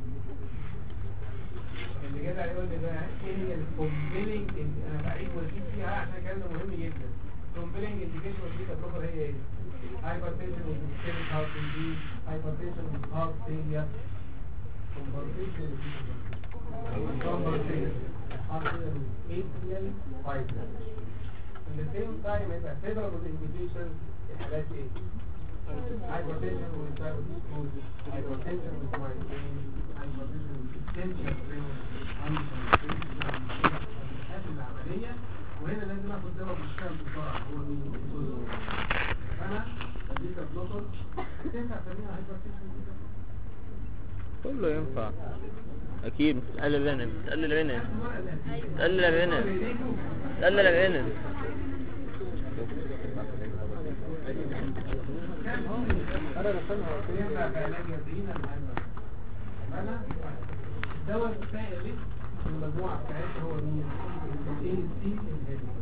اللي جدع يقول لي بقى ايه هي الكومبيلنج انا بعيد وازيد فيها عشان الكلام ده مهم جدا الكومبيلنج انديكيشن اوف بروكر هي ايه؟ hypertension with systemic heart disease, hypertension with heart failure, conversation conversation heart failure with atrial fibrosis. At the same time, يبقى favorable indications الحالات ايه؟ hypertension with thyroiditis, hypertension with migraine, hypertension with essential renal function, العملية وهنا لازم اخد دواء بالشام بسرعة هو مين؟ الجزء. انا اديك بلوكر تنفع تسميها hypertension كله ينفع اكيد تقلل الرنين تقلل الرنين تقلل الرنين تقلل الرنين انا رسمها ينفع في علاج الرينا انا الدواء الثاني المجموعة بتاعتها هو مين؟ الاي سي انهبيتور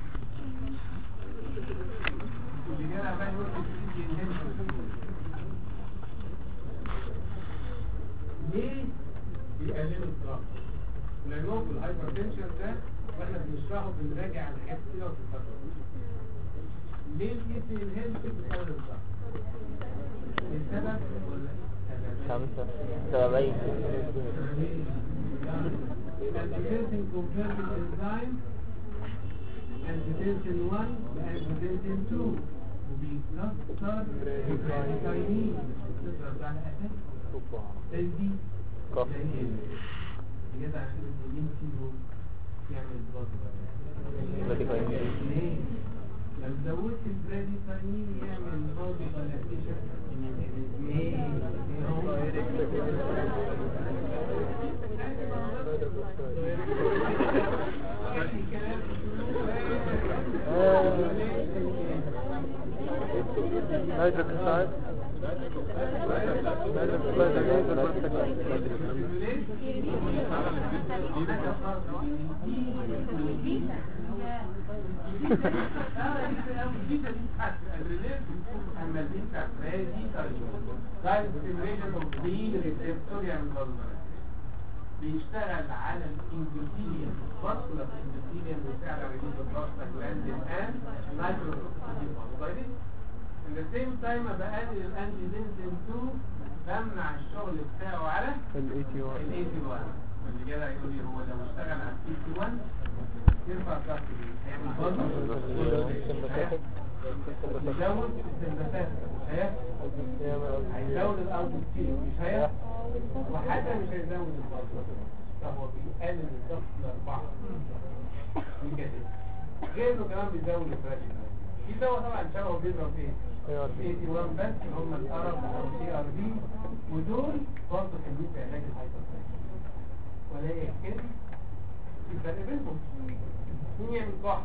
اللي جاي بقى يقول الاي سي انهبيتور ليه بيقللوا الضغط؟ لانهم في الهايبرتنشن ده واحنا بنشرحه بنراجع على حاجات كتير في الفترة ليه الاي سي انهبيتور بيقلل الضغط؟ السبب ولا السبب؟ خمسة سبعين Angiotensin converting enzyme angiotensin 1 angiotensin 2 وبيكسر الكاينين بتضرب على اساس تلدي كف. بجد عشان اليمين فيه يعمل براديكاينين. ليه؟ لو زودت البراديكاينين يعمل برضه دايلاتيشن نيتريك اوكسايد نيتريك اوكسايد بيشتغل على الانجلتيريا فاسكولار انجلتيريا بيساعد على ريليز البروستات جلاند الان نايترو In the same time بقلل الانجيزنسين 2 بمنع الشغل بتاعه على الاي تي ال 81 واللي جدع يقول لي هو لو اشتغل على ال 81 يرفع الضغط هيعمل برضه يزود السمباتات مش هيحصل هيزود الاوتوستين مش هيحصل وحتى مش هيزود الضغط فهو بيقلل الضغط لأربعة دي كده غيره كمان بيزود الفراشي في دواء طبعا شبهه بيضرب ايه؟ ARB. 81 بس هم الارب او سي ار بي ودول برضه حلوين في علاج الهايبرتنشن ولا ايه كده؟ في فرق بينهم مين يعمل كح؟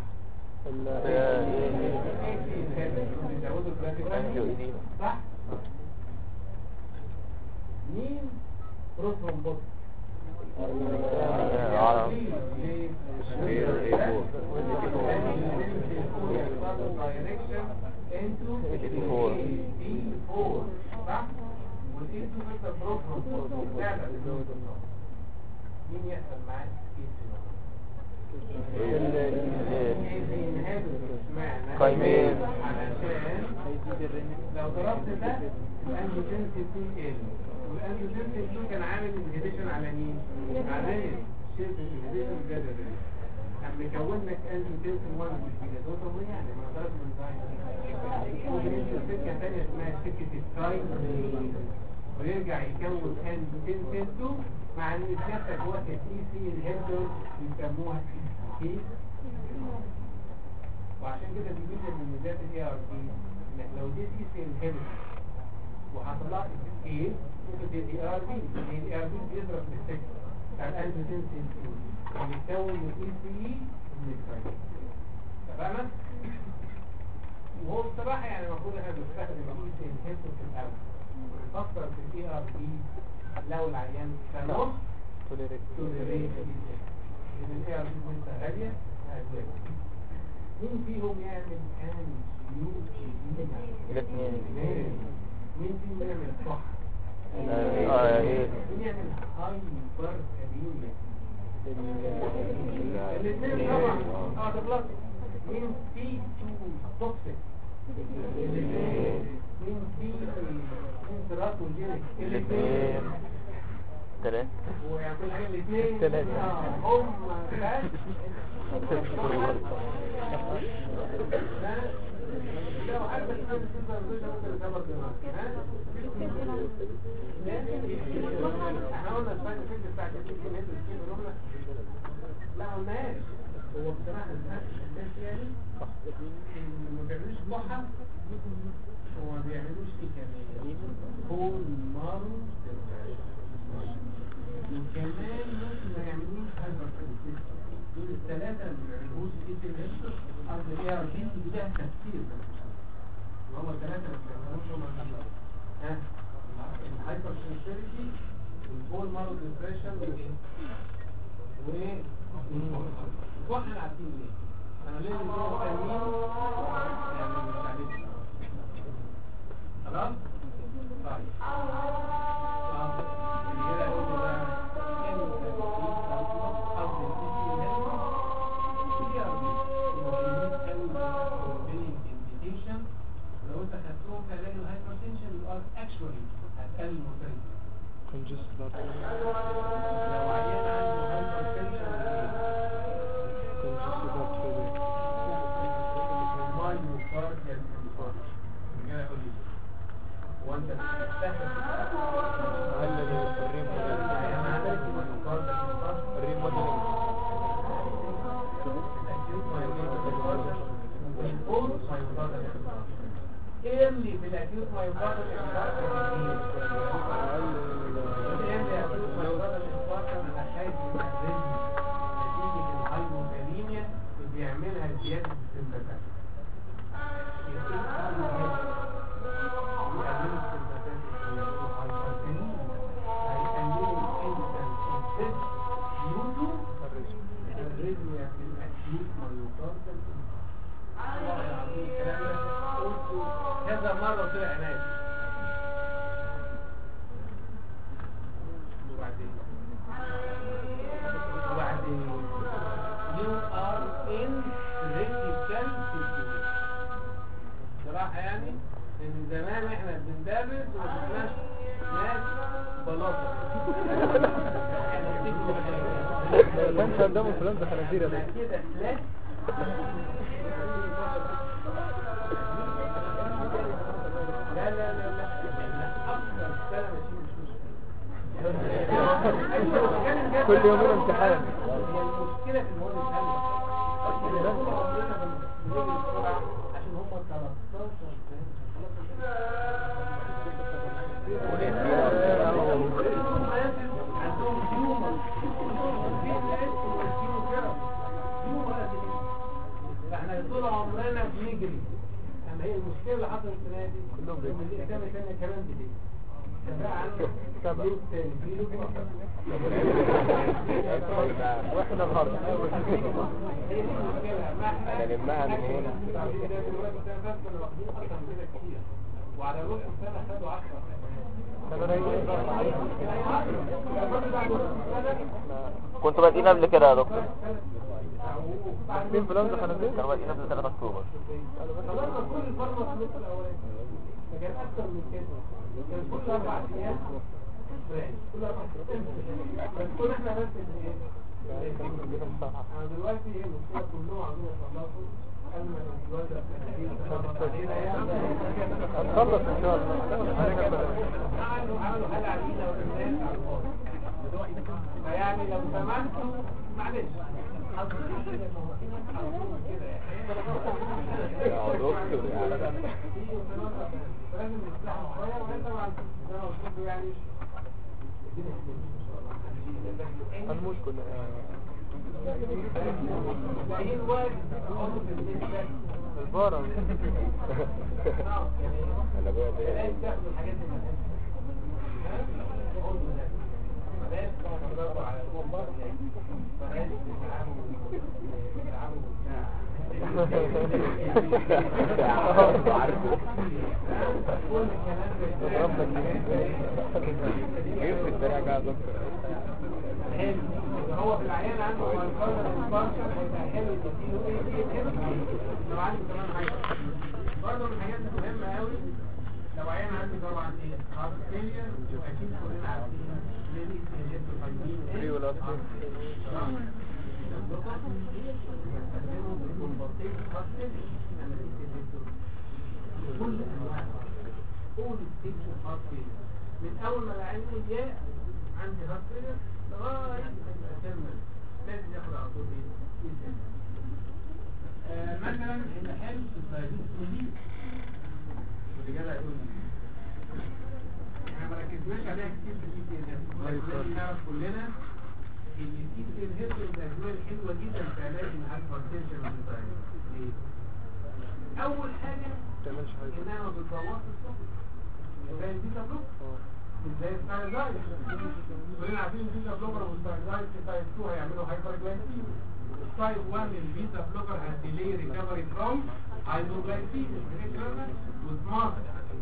بيزودوا البراديكاين صح؟ مين بروتون بوت؟ عرب. مين يحصل معاك قايمين. علشان لو ضربت ده الانجيوتنسين 2 ال والانجيوتنسين 2 كان عامل انهبيشن على مين؟ على شيء انهبيشن زاد الريس اما يكون لك انجيوتنسين 1 مش بيجازوه طب ليه يعني ما ضرب من زاين وبينزل سكه ثانيه اسمها سكه التايم ويرجع يكون انجيوتنسين 2 مع ان سيادتك واخد اي سي انهبيتور بيسموها اي وعشان كده بيجيب لك من ميزات الاي ار بي انك لو دي سي سي انهبيتور وهطلع لك ايه ممكن تدي ار بي الاي ار بي بيضرب في السكه بتاع الانجيوتنسين 2 بيتكون من اي سي اي من الكاين تمام وهو بصراحه يعني المفروض احنا بنستخدم الاي سي انهبيتور في الاول ونفكر في الاي ار بي لو العيان كان نص توليريت ان الاي ار بي لسه غاليه هتلاقي مين فيهم يعمل انجيوتينيا الاثنين مين فيهم يعمل صح اه ايه مين يعمل هايبر كاليميا الاثنين طبعا اه ده بلس مين في توكسيك الاثنين مين في مين تراتوجينيك الاثنين ثلاثة ويعمل حاجه الاثنين تلاتة. اه هم بس لو عارف الحمد لله مش ممكن تعمل دماغ احنا قلنا الفايده فكره بتاعت الكيمياء الكيمياء قلنا لا قلناش هو بصراحه الناس الاساسي يعني إن ما بيعملوش ضحى هو ما بيعملوش ايه كمان كون مارو وكمان ممكن ما يعملوش هايبر دول الثلاثه اللي ما بيعملوش ايه كمان قصدي ايه عارفين دي ده تفسير هم الثلاثه اللي ما بيعملوش هم الثلاثه ها الهايبر سنسيتيفيتي والبول مارو ديبريشن وايه وايه واحنا عارفين ليه انا ليه اللي هو تانيين يعني مش عارفين خلاص طيب طب اللي كده يقول لي بقى كام الترتيب قصدي السي سي ال لو انت خدتهم في علاج الهايبرتنشن يو ار اكشولي هتقلل المورتاليتي congested heart لو عيان عنده هايبرتنشن congested heart failure مايوكارديال انفاركت كده يقول لي وانت بتستهدف قلل الريم عيان عندك مايوكارديال انفاركت الريم موديلنج ايه اللي في الاكيوت مايوكارديال انفاركت بيعملها زيادة السمباتات يقللوا السمباتات ويعملوا هايبرتنين هيقللوا الانسان السد يوتو الريزميا في الاكيوت مايوكارديال والله العظيم الكلام ده قلته كذا مرة طلع نادي وبعدين وبعدين you are in critical situation صراحة يعني من زمان احنا بندرس وما شفناش ناس بلاطة ما كانش عندهم انفلونزا خنازير يا احنا دكتور. كده سلاك لا لا لا لا اكثر سنة ماشيين مش كل يومين امتحان هي المشكلة في المواد الثانية طول عمرنا بنجري بسرعة عشان هم 13 عندهم هيومر في ناس والكيموثيرابي هيومر احنا طول عمرنا بنجري اما هي المشكلة اللي حصلت السنة دي كلهم بيجروا. إن الإقامة الثانية كمان بتجري فبقى عندك سبعة. جروب تاني في جروب واحنا النهارده انا لمها من هنا. وعلى رؤوس السنة خدوا 10 كانوا رايقين كنتوا بادئين قبل كده يا دكتور في انفلونزا خنازير كانوا بادئين قبل 3 اكتوبر خلصنا كل الفرمة في النص الأولاني فكان أكتر من كده كان كل أربع أيام فريش كل أربع أيام بس كل إحنا بس إيه أنا دلوقتي إيه المشكلة كلهم عاوزين يخلصوا قبل ما الوزن علينا يعني هنخلص ان شاء الله عملوا عملوا حاجة علينا والناس على الفاضي فيعني لو سمحتوا معلش حضرتك كده ما هو في ناس على طول كده يعني يا دكتور يعني لازم نفتحها شوية وهي طبعا زي ما قلت لكم يعني الدنيا هتمشي ان شاء الله هنموت كلنا لاقيين وقت عضو في النسبة البارة يعني انا بقى تلاقي بتاخدوا الحاجات دي من الناس. ها؟ عضو ده. بلاش تضربوا على والله بلاش تتعاملوا تتعاملوا كل الكلام جيب في الدرع قاعد دكتور حلو هو في العيان عنده مايكروبيال انفاركشن هيبقى حلو تديله ايه دي كده لو عنده كمان حاجه برضه من الحاجات المهمه قوي لو عيان عنده طبعا ايه هارت فيلير واكيد كلنا عارفين ليه فري ولا أصفر؟ كل انواع كل ستيج هارت فيلير من اول ما العيان يقول يا عندي هارت فيلير لغايه ما يبقى تيرمال لازم ياخد على طول ايه إيه آه، مثلا اللي حلو في الدايبيتس دي واللي جدع يقول لي احنا ما ركزناش عليها كتير في الدي تي ان لازم نعرف كلنا ان الدي تي ان هيد من الادويه الحلوه جدا في علاج الهايبرتنشن والدايبيتس ليه؟ اول حاجه تعملش حاجة انها ما بتبوظش السكر زي البيتا بلوك مش زي الستايزايد كلنا عارفين البيتا بلوكر والستايزايد في تايب 2 هيعملوا هايبر جلايسيميا تايب 1 البيتا بلوكر هتديلي ريكفري فروم هايبوجلايسيميا وسمارت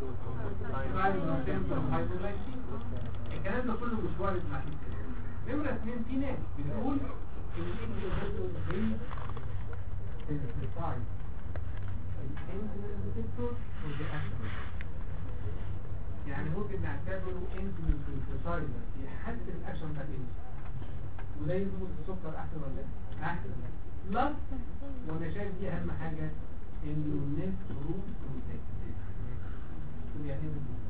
الكلام ده كله مش وارد مع الانسولين نمرة اثنين في ناس بتقول ان الانسولين سنسيتايز الانسولين ريسبتور for the action يعني ممكن نعتبره انسولين سنسيتايزر يحسن الاكشن بتاع الانسولين وده يظبط السكر احسن ولا لا؟ احسن بلس وانا شايف دي اهم حاجه انه الناس روت بروتكت يعني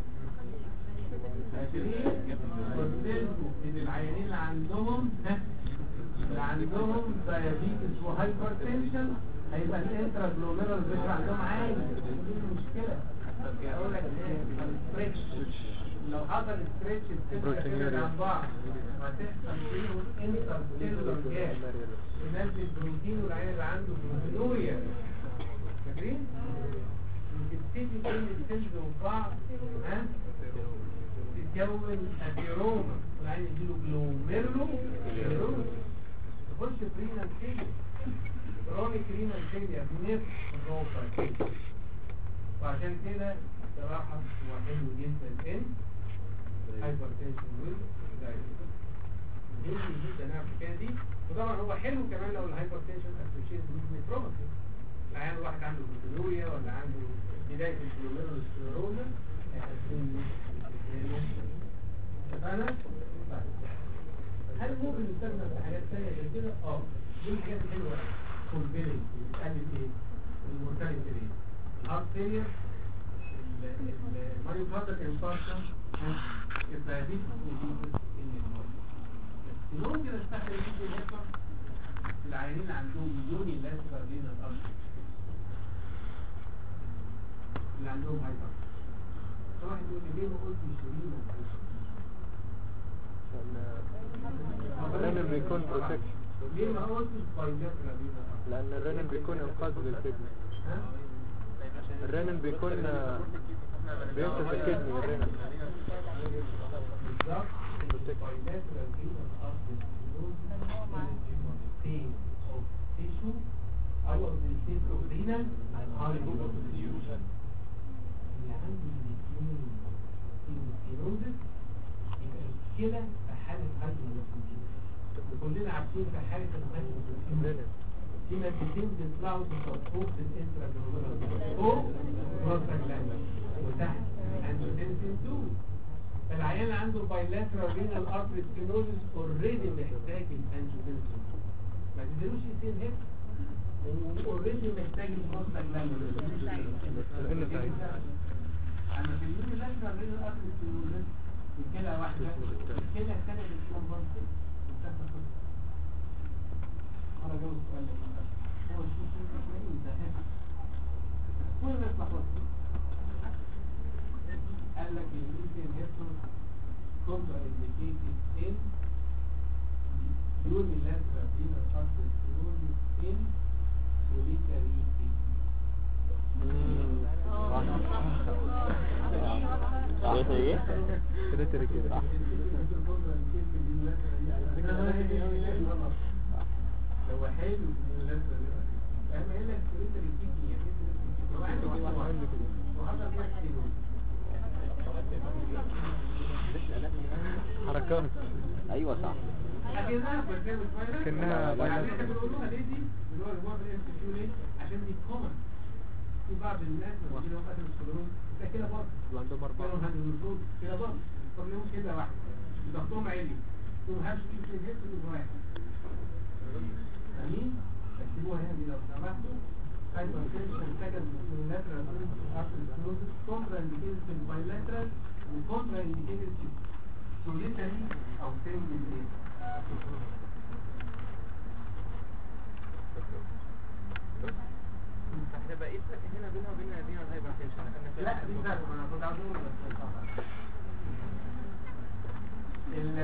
ان العيانين اللي عندهم ها اللي عندهم دايابيتس وهايبرتنشن هيبقى الانترا جلوميرال بريشر عندهم عالي دي المشكله اقول لك ايه ستريتش لو حصل ستريتش السكر تبعد عن بعض هتحصل فيهم انتر سيلولار جاب ينزل بروتين والعيان اللي عنده بروتينوريا فاكرين؟ وتبتدي كل السيلز وبعض ها تتكون اديروما والعين يجيله جلوميرلو جلوميرلو تخش برينال فيلير كرونيك رينال فيلير بنفس الروبر وعشان كده صراحة هو حلو جدا ان هايبرتنشن ويز مهم جدا نعرف الحكايه دي وطبعا هو حلو كمان لو الهايبرتنشن اسوشيت بالميتروباثي العيان الواحد عنده بروتينوريا ولا عنده بداية الجلوميرول سكليروزا فأنا هل ممكن نستخدم في حاجات ثانية غير كده؟ اه دي الحاجات الحلوة كونفيرنس بتقلل ايه؟ المورتاليتي ريت الهارت فيلير المايوكاردال انفاركشن الدايابيتس بس ممكن استخدم فيه الهيبر العيانين اللي عندهم يوني لاسفر لينا الارض اللي عندهم هايبر واحد يقول لي ليه ما قلت شيرين الرنين بيكون بروتكشن ليه ما قلتش بايلاترال لينا الارض لأن الرنين بيكون إنقاذ للكدني ها الرنين بيكون بينقذ الكدني الرنين بالظبط بايلاترال لينا الارض state of tissue او the state of renal hypertension اللي عنده الاثنين سيروزس يبقى الكلى في حالة هايبوتنشن وكلنا عارفين في حالة الهايبوتنشن الرنين في مادتين بيطلعوا تسبورت الانتراجلوميرال فوق بروستاجلاندين وتحت انجيوتنسين 2 فالعيان اللي عنده بايلاترال رينال ارتري سكليروزس اوريدي محتاج الانجيوتنسين ما تديروش يسين هيك واوريدي محتاج البروستاجلاندين الرنين تعيد اما في اليوم الازرق بين الارض والسيولوجيا الكلى واحده الكلى الثانيه بتكون برضه انا جاوب السؤال ده هو الشيء اللي انتهى كل الناس لخبطت قال لك الليثيوم هيرسون كونتر انديكيتد ان unilateral renal artery stenosis in solitary شايف ايه؟ كده تري كده لو حلو اهم هنا الكريتر الكيدني يعني لو عنده واحد وهذا واحد كيلو حركات ايوه صح لكنها كأنها يعني احنا بنقولوها ليه دي بنقول هو في الام كيو ليه عشان دي كومن في بعض الناس لما يجي لهم قتل السكلروز ده كده برضه اللي عندهم أربعة كانوا هنقول كده برضه طب لهم كده واحد ضغطهم عالي تقوم هاش كيف الهيد من واحد فاهمين؟ اكتبوها هنا دي لو سمحتوا hypertension second unilateral artery stenosis contraindicated في bilateral وcontraindicated في solitary او single ايه هتبقى ايه الفرق هنا بينها وبين بين الهايبرتنشن لا دي فرق ما انا كنت عاوز اقول بس صح. ال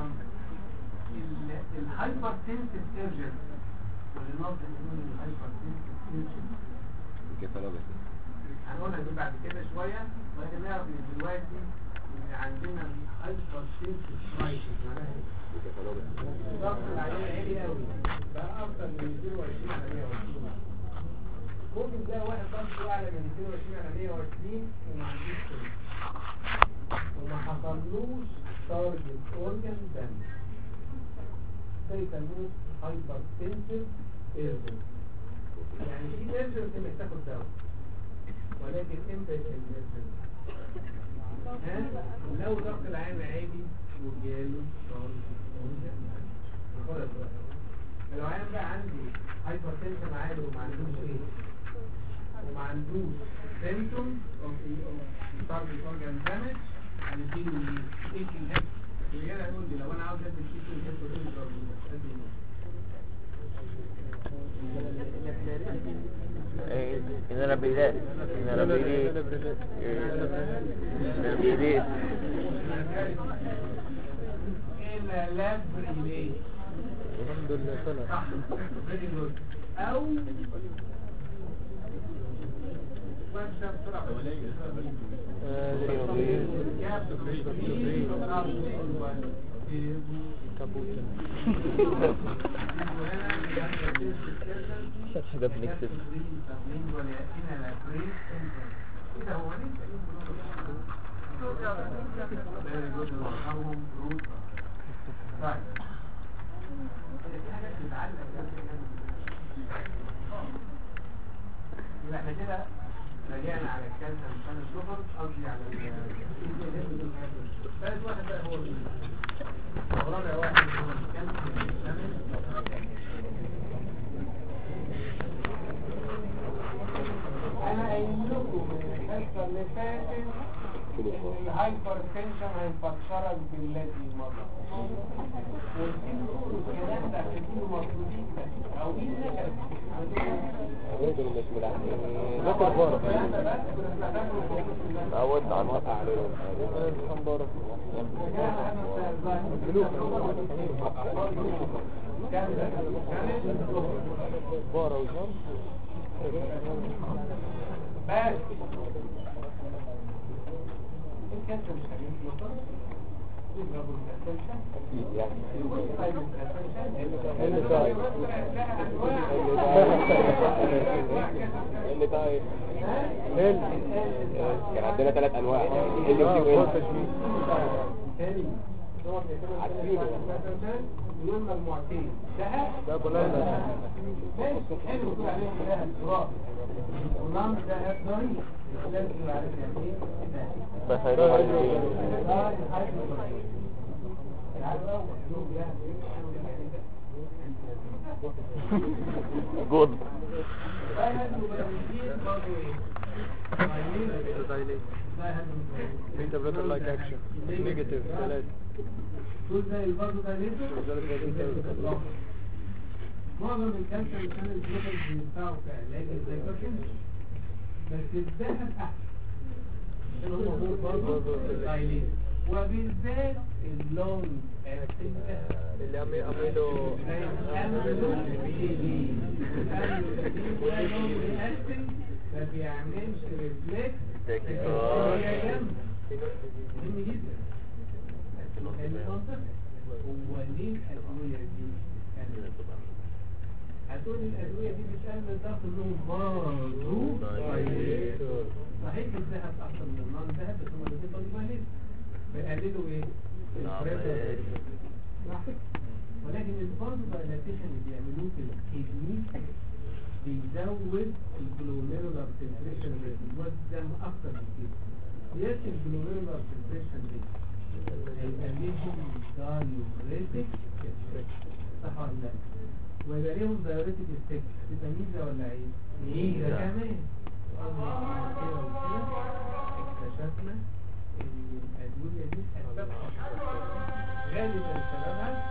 ال الهايبرتنسيف ايرجنت واللي نقصد نقول الهايبرتنسيف ايرجنت كفالوجي هنقولها دي بعد كده شويه ولكن نعرف ان دلوقتي ان عندنا الهايبرتنسيف كرايسيس معناها ايه؟ ضغط العيان عالي قوي بقى اكتر من 220 على 120 ممكن تلاقي واحد ضغطه اعلى من 220 على 120 وما عندوش كده وما حصلوش تارجت اورجان دامج ده يسموه هايبرتنسيف ايرجنت يعني في ايرجنت انك تاخد دواء ولكن امتى يكون ايرجنت ها لو ضغط العين عالي وجاله تارجت اورجان دامج لو عين بقى عنده هايبرتنشن عالي وما عندوش ايه وما عندوش symptoms of of target organ damage هنديله ايه الهيد اللي كده هيقول لي لو انا عاوز ادي الشيت الهيد وتقول لي ايه ان انا بيدات ان انا بيدات بيدات الى لابريليه الحمد لله طلع صح فيري جود او وامشي بسرعه ده بنكتب يبقى احنا كده رجعنا على الكالسيوم عشان الشهر قصدي على ثالث واحد بقى هو مين؟ ورابع واحد هو الكالسيوم انا قايل لكم من الحصه اللي فاتت ان الهايبر تنشن هيفكرك بالذي مضى والكلام الكلام ده هتكونوا مفروضين بس او مين نكر ذكر بارك تعودت على الوقع عليهم الحمد بارك بارة وجنب بس الكسر مش هيطلع يضربوا الكسر اللي طاير اللي طيب اللي كان عندنا ثلاث انواع اللي اه فيه تشبيه تاني يقولنا المعتين ده ده بلانا ماشي حلو تقول عليه ده التراب والنمر ده ضريح لازم تقول عليه يعني ايه ده بس هيروح على الاثنين. اه الحاجة العالم الاول يوم يعني جود بيتا بلوكر لايك اكشن نيجاتيف ثلاثة دول زي البرضو ده ليه معظم الكالسيوم كان البلوكرز بينفعوا في علاج الهايبرتنشن بس الذهب احسن عشان هو موجود برضه في الدايليت وبالذات اللونج اكتنج ذهب اللي عم يعملوا ما بيعملش ريفلكس تاكيكارد. مهم جدا المنطق هو ليه الأدوية دي بتقلل هتقول الأدوية دي بتقلل ضغط النوم برضه صحيح الذهب أحسن من النار الذهب بس هم الاثنين برضه كويس بيقللوا إيه؟ البريشر صح؟ ولكن البرضه دايلاتيشن اللي بيعملوه في الكدني بيزود الجلوميرولار فلتريشن ريت الوقت الدم أكتر من كده زيادة الجلوميرولار فلتريشن ريت هيبقى ليهم دايوريتك صح ولا لا؟ ويبقى ليهم دايوريتك افكت تبقى ميزة ولا عيب؟ ميزة كمان وأما كده وكده اكتشفنا إن الأدوية دي أسبابها غالبا سببها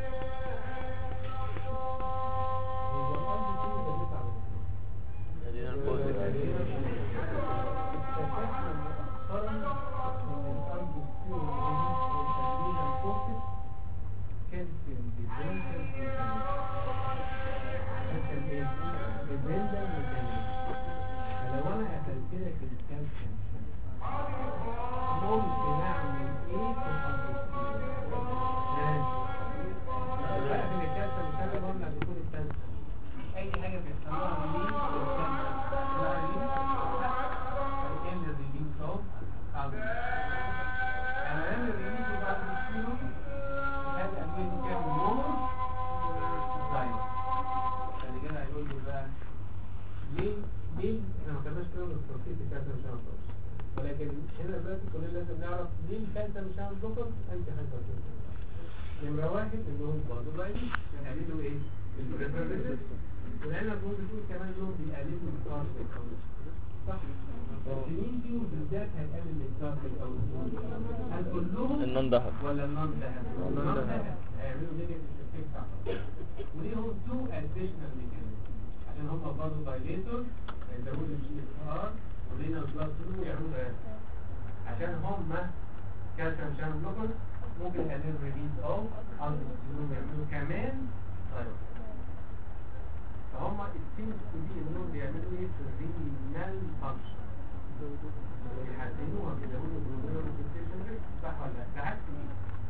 هو الأرض كله ده بيطلع من الفلوس. ادينا البوز اكتشفنا مؤخرا ان الارض السيول والادرينال كورتكس كالسيوم ديبندنت ميكانيزم ايه؟ ديبندنت ميكانيزم فلو انا قتلت لك الكالسيوم ممكن اعمل ايه في الارض السيول؟ ماشي بقى في الكالسيوم مش انا قلنا بيكون الكالسيوم اي حاجه بيحصلها منين بالكالسيوم اسمها ايه؟ فيقل الريليز اوف الجلوكوز انا لما الريليز بعد الكيلو هذا الادويه دي كام نور طيب بعد كده هيقول له بقى ليه ليه احنا ما خدناش كلام التوقيت الكالسيوم مش هنعرف ولكن هنا دلوقتي كلنا لازم نعرف ليه الكالسيوم مش هنعرف جلوكوز انت 25 نمرة واحد انهم برضه ضعيفين بيعملوا ايه؟ البريفرال والعلم بيقول بتقول كمان انهم بيقللوا الكارب صح؟ بس مين فيهم بالذات هيقلل الكارب او هنقول لهم النون ذهب ولا النون ذهب؟ النون ذهب هيعملوا نيجاتيف افكت على وليهم تو اديشنال ميكانيزم عشان هم برضه دايليتور هيزودوا الجي اف ار ولينا بلس ويعملوا رياضه عشان هم كالسيوم شانل بلوكر ممكن يقللوا ريليز او الدوستيرون يعملوا كمان ثايرويد فهم السيمز دي انهم بيعملوا ايه في الرينال فانكشن بيحسنوها بيزودوا الجلوكوز فيكسيشن ريت صح ولا لا؟ ده عكس مين؟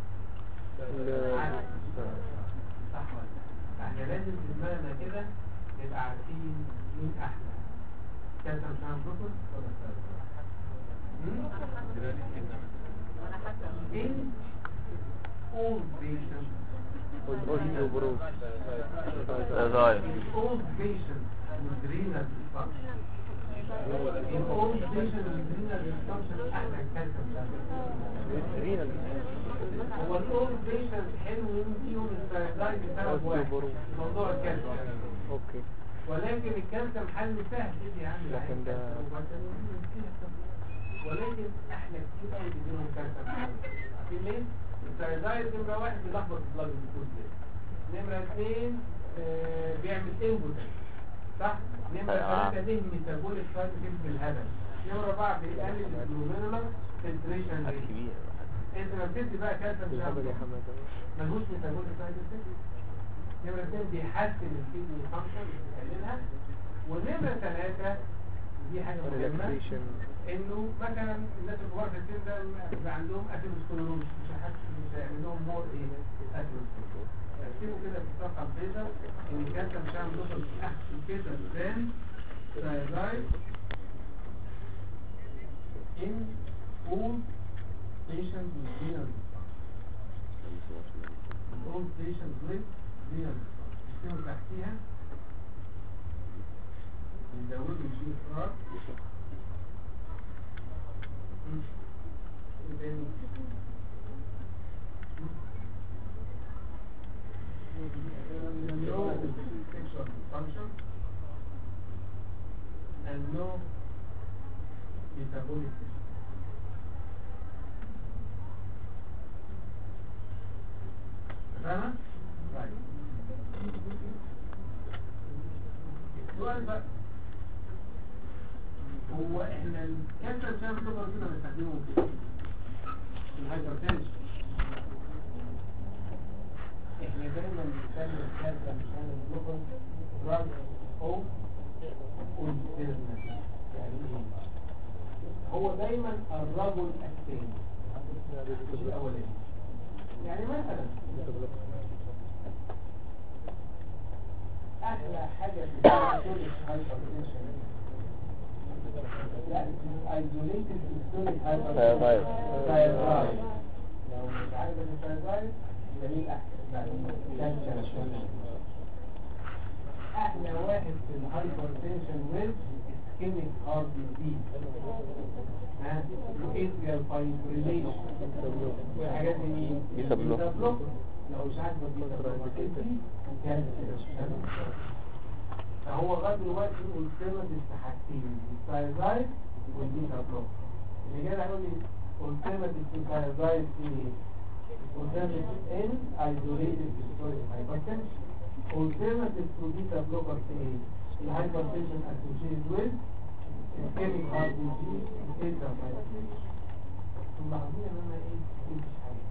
عكس. صح ولا لا؟ فاحنا لازم في دماغنا كده نبقى عارفين مين احلى كالسيوم شانل بلوكر ولا ثايرويد؟ in all patients والأوستيوبروز ازاي in all patients with renal dysfunction in all patients with renal dysfunction احنا الكالسيوم رينال هو الاول patients حلو يوم فيهم الثايرويد بسبب واحد أوستيوبروز. موضوع الكالسيوم اوكي ولكن الكالسيوم حل سهل ادي يا عم لكن ده- ولكن احنا كتير قوي بيديهم كالسيوم عارفين ليه؟ الثايرويد نمرة واحد بيلخبط البلاد جلوكوز نمرة اثنين آه، بيعمل انبوتنس صح؟ نمرة أيوة. ثلاثة ده ميتابوليك سايتوكين في الهبل نمرة أربعة بيقلل الجلوميرولار فلتريشن حاجة ريت كبيرة انت لما بتدي بقى كالسيوم الهبل يا شامل حماد ملهوش ميتابوليك سايتوكين نمرة اثنين بيحسن الكيدني فانكشن بيقللها ونمرة ثلاثة دي حاجة مهمة ريلاكسيشن انه مثلا الناس الكبار في السن ده بيبقى عندهم اثيروسكلروز مش هيحس مش هيعمل لهم مور ايه اثيروسكلروز اكتبوا كده في الصفحه البيضاء ان الكالسيوم مش هيعمل دوبل احسن كده than thiazide in all patients with renal dysfunction all patients with renal dysfunction اكتبوا تحتيها نزودوا الجي اف ار no sexual dysfunction and no metabolic system. فاهمة؟ طيب السؤال بقى هو احنا الكالسيوم شامل سوبر كده بنستخدمه في ايه؟ في الهايبرتنشن احنا دايما بنستخدم الكالسيوم شامل سوبر دراج او اولترناتيف يعني ايه؟ هو دايما الرجل الثاني مش الاولاني يعني مثلا احلى حاجه في السيستوليك هايبرتنشن لا ايزوليتد سيستوليك ثايرويد. ثايرويد لو مش عارف الثايرويد يبقى مين احسن لا كانسر احلى واحد في الهايبرتنشن ويز اسكيميك هارت ديزيز ها اتريال فايبريليشن والحاجات دي مين؟ بيتا بلوك. بيتا بلوك. لو مش عاجبك بيتا بلوك كانسر فهو لغايه دلوقتي قلتلك حاجتين الثايرويد والبيتا بلوك اللي جاي هيقول لي alternative to thyroid ايه؟ alternative in isolated systolic hypertension alternative to beta blocker ايه؟ الهايبرتنشن associated with ischemic heart disease atrial fibrillation ملاحظين ان انا ايه؟ مفيش حاجه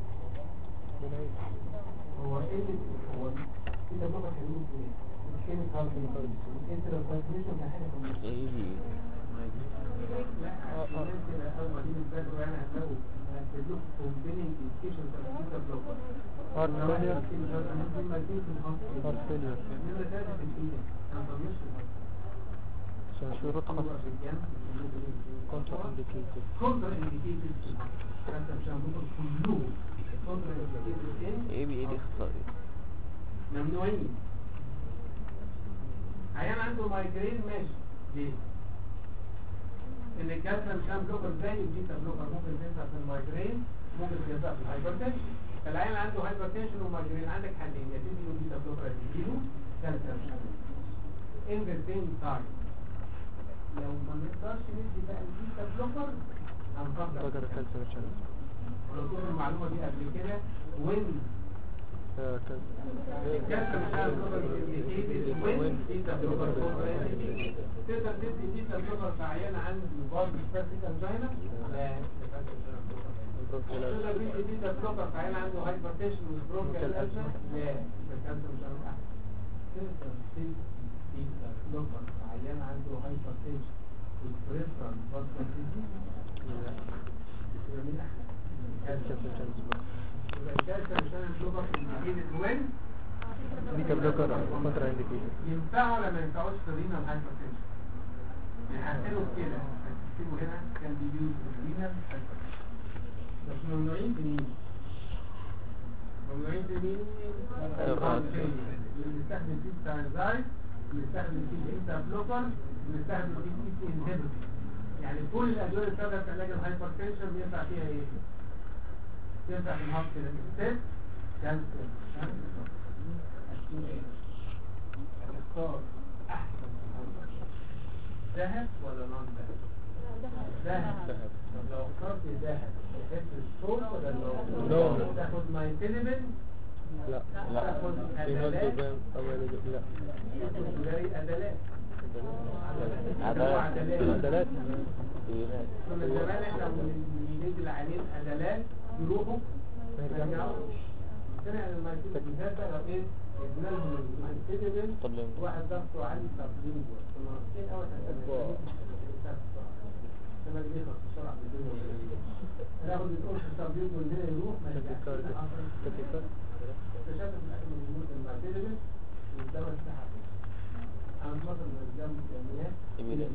هو ايه اللي هو beta blocker كان يقول ايه؟ ischemic heart disease atrial fibrillation ده حاجه في النص. ايه لا عشان كده اول ما تيجي تذاكروا يعني هتلاقوا هكتب لكم كومبيننج انديكيشن بتاع البيتا بلوكر هارت فيلير هارت هارت فيلير عشان شروط خاصة كونترا انديكيتد كونتر انديكيتد حتى مش هنقول كلهم كونتر انديكيتد ايه بي ايه دي اختصار ايه ممنوعين عيان عنده مايجرين ماشي ليه؟ ان الكالسيوم شام بلوكر زي البيتا بلوكر ممكن تنفع في المايجرين ممكن تنفع في الهايبرتنشن فالعيان عنده هايبرتنشن ومايجرين عندك حلين يا تديله بيتا بلوكر يا تديله كالسيوم شام in the same time لو ما نقدرش ندي بقى البيتا بلوكر هنفضل بقدر كالسيوم شانل ولو كنت المعلومه دي قبل كده وين الكالسيوم شام بلوكر indicated when بيتا بلوكر تقدر تدي بيتا بلوكر في عيان عنده برضه سباسيك انجينا لا تقدر تدي بيتا بلوكر في عيان عنده هايبرتنشن وبرونكال ألسر لا الكالسيوم شام احسن تقدر تدي بيتا بلوكر في عيان عنده هايبرتنشن والبريفرال بلوكر ديزيز لا يبقى مين احسن الكالسيوم يبقى الكالسيوم شام بلوكر indicated when بيتا بلوكر كونترا انديكيتد ينفعوا ولا ما ينفعوش في الرينال هايبرتنشن يحسنوا كده هتكتبوا هنا كان بيجيوز الرينال هايبرتنشن بس ممنوعين في مين ممنوعين في مين اللي بيستخدم فيه ستايرزايد اللي بيستخدم فيه بيتا بلوكر اللي بيستخدم فيه بي تي انهبيتور يعني كل الادويه اللي بتستخدم في علاج الهايبرتنشن بينفع فيها ايه ينفع في الهارت كده كانسر هتختار احسن ذهب ولا نون ذهب ذهب طب لو اخترت ذهب تحب الصوت ولا اللون لون. تاخد مايتيليبن لا تاخد في ناس ادلات بيبان اول لا تاخد زي ادلات عدلات. عدلات ايه كنا زمان احنا بننزل عليهم ادلات يروحوا يرجعوا طلع المايتيليبن بالذات بقى لو ايه ادينا لهم المايتيليبن طب ليه؟ واحد ضغطه عالي تقليل كنا واقفين اول حاجه لما بيجي يخلص بسرعه في الدنيا ناخد القرص التبييض والدنيا يروح ما يرجعش تكيكات لنا حصل. تكيكات اكتشفت في الاخر من الموت المعتدله والدواء انسحب انا مصر من الجنب الجمعيات إيه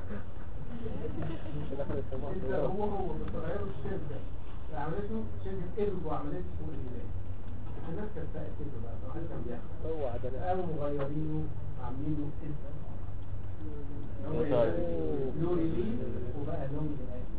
في الاخر يسموها انت هو هو بتغيروا الشركه اللي عملته شركه ايرجو عملته فوق الهلال الناس كانت تاكده بقى طبعا كان بيحصل هو عدلات قاموا مغيرينه عاملينه اسم يسار. لوري لي وبقى لون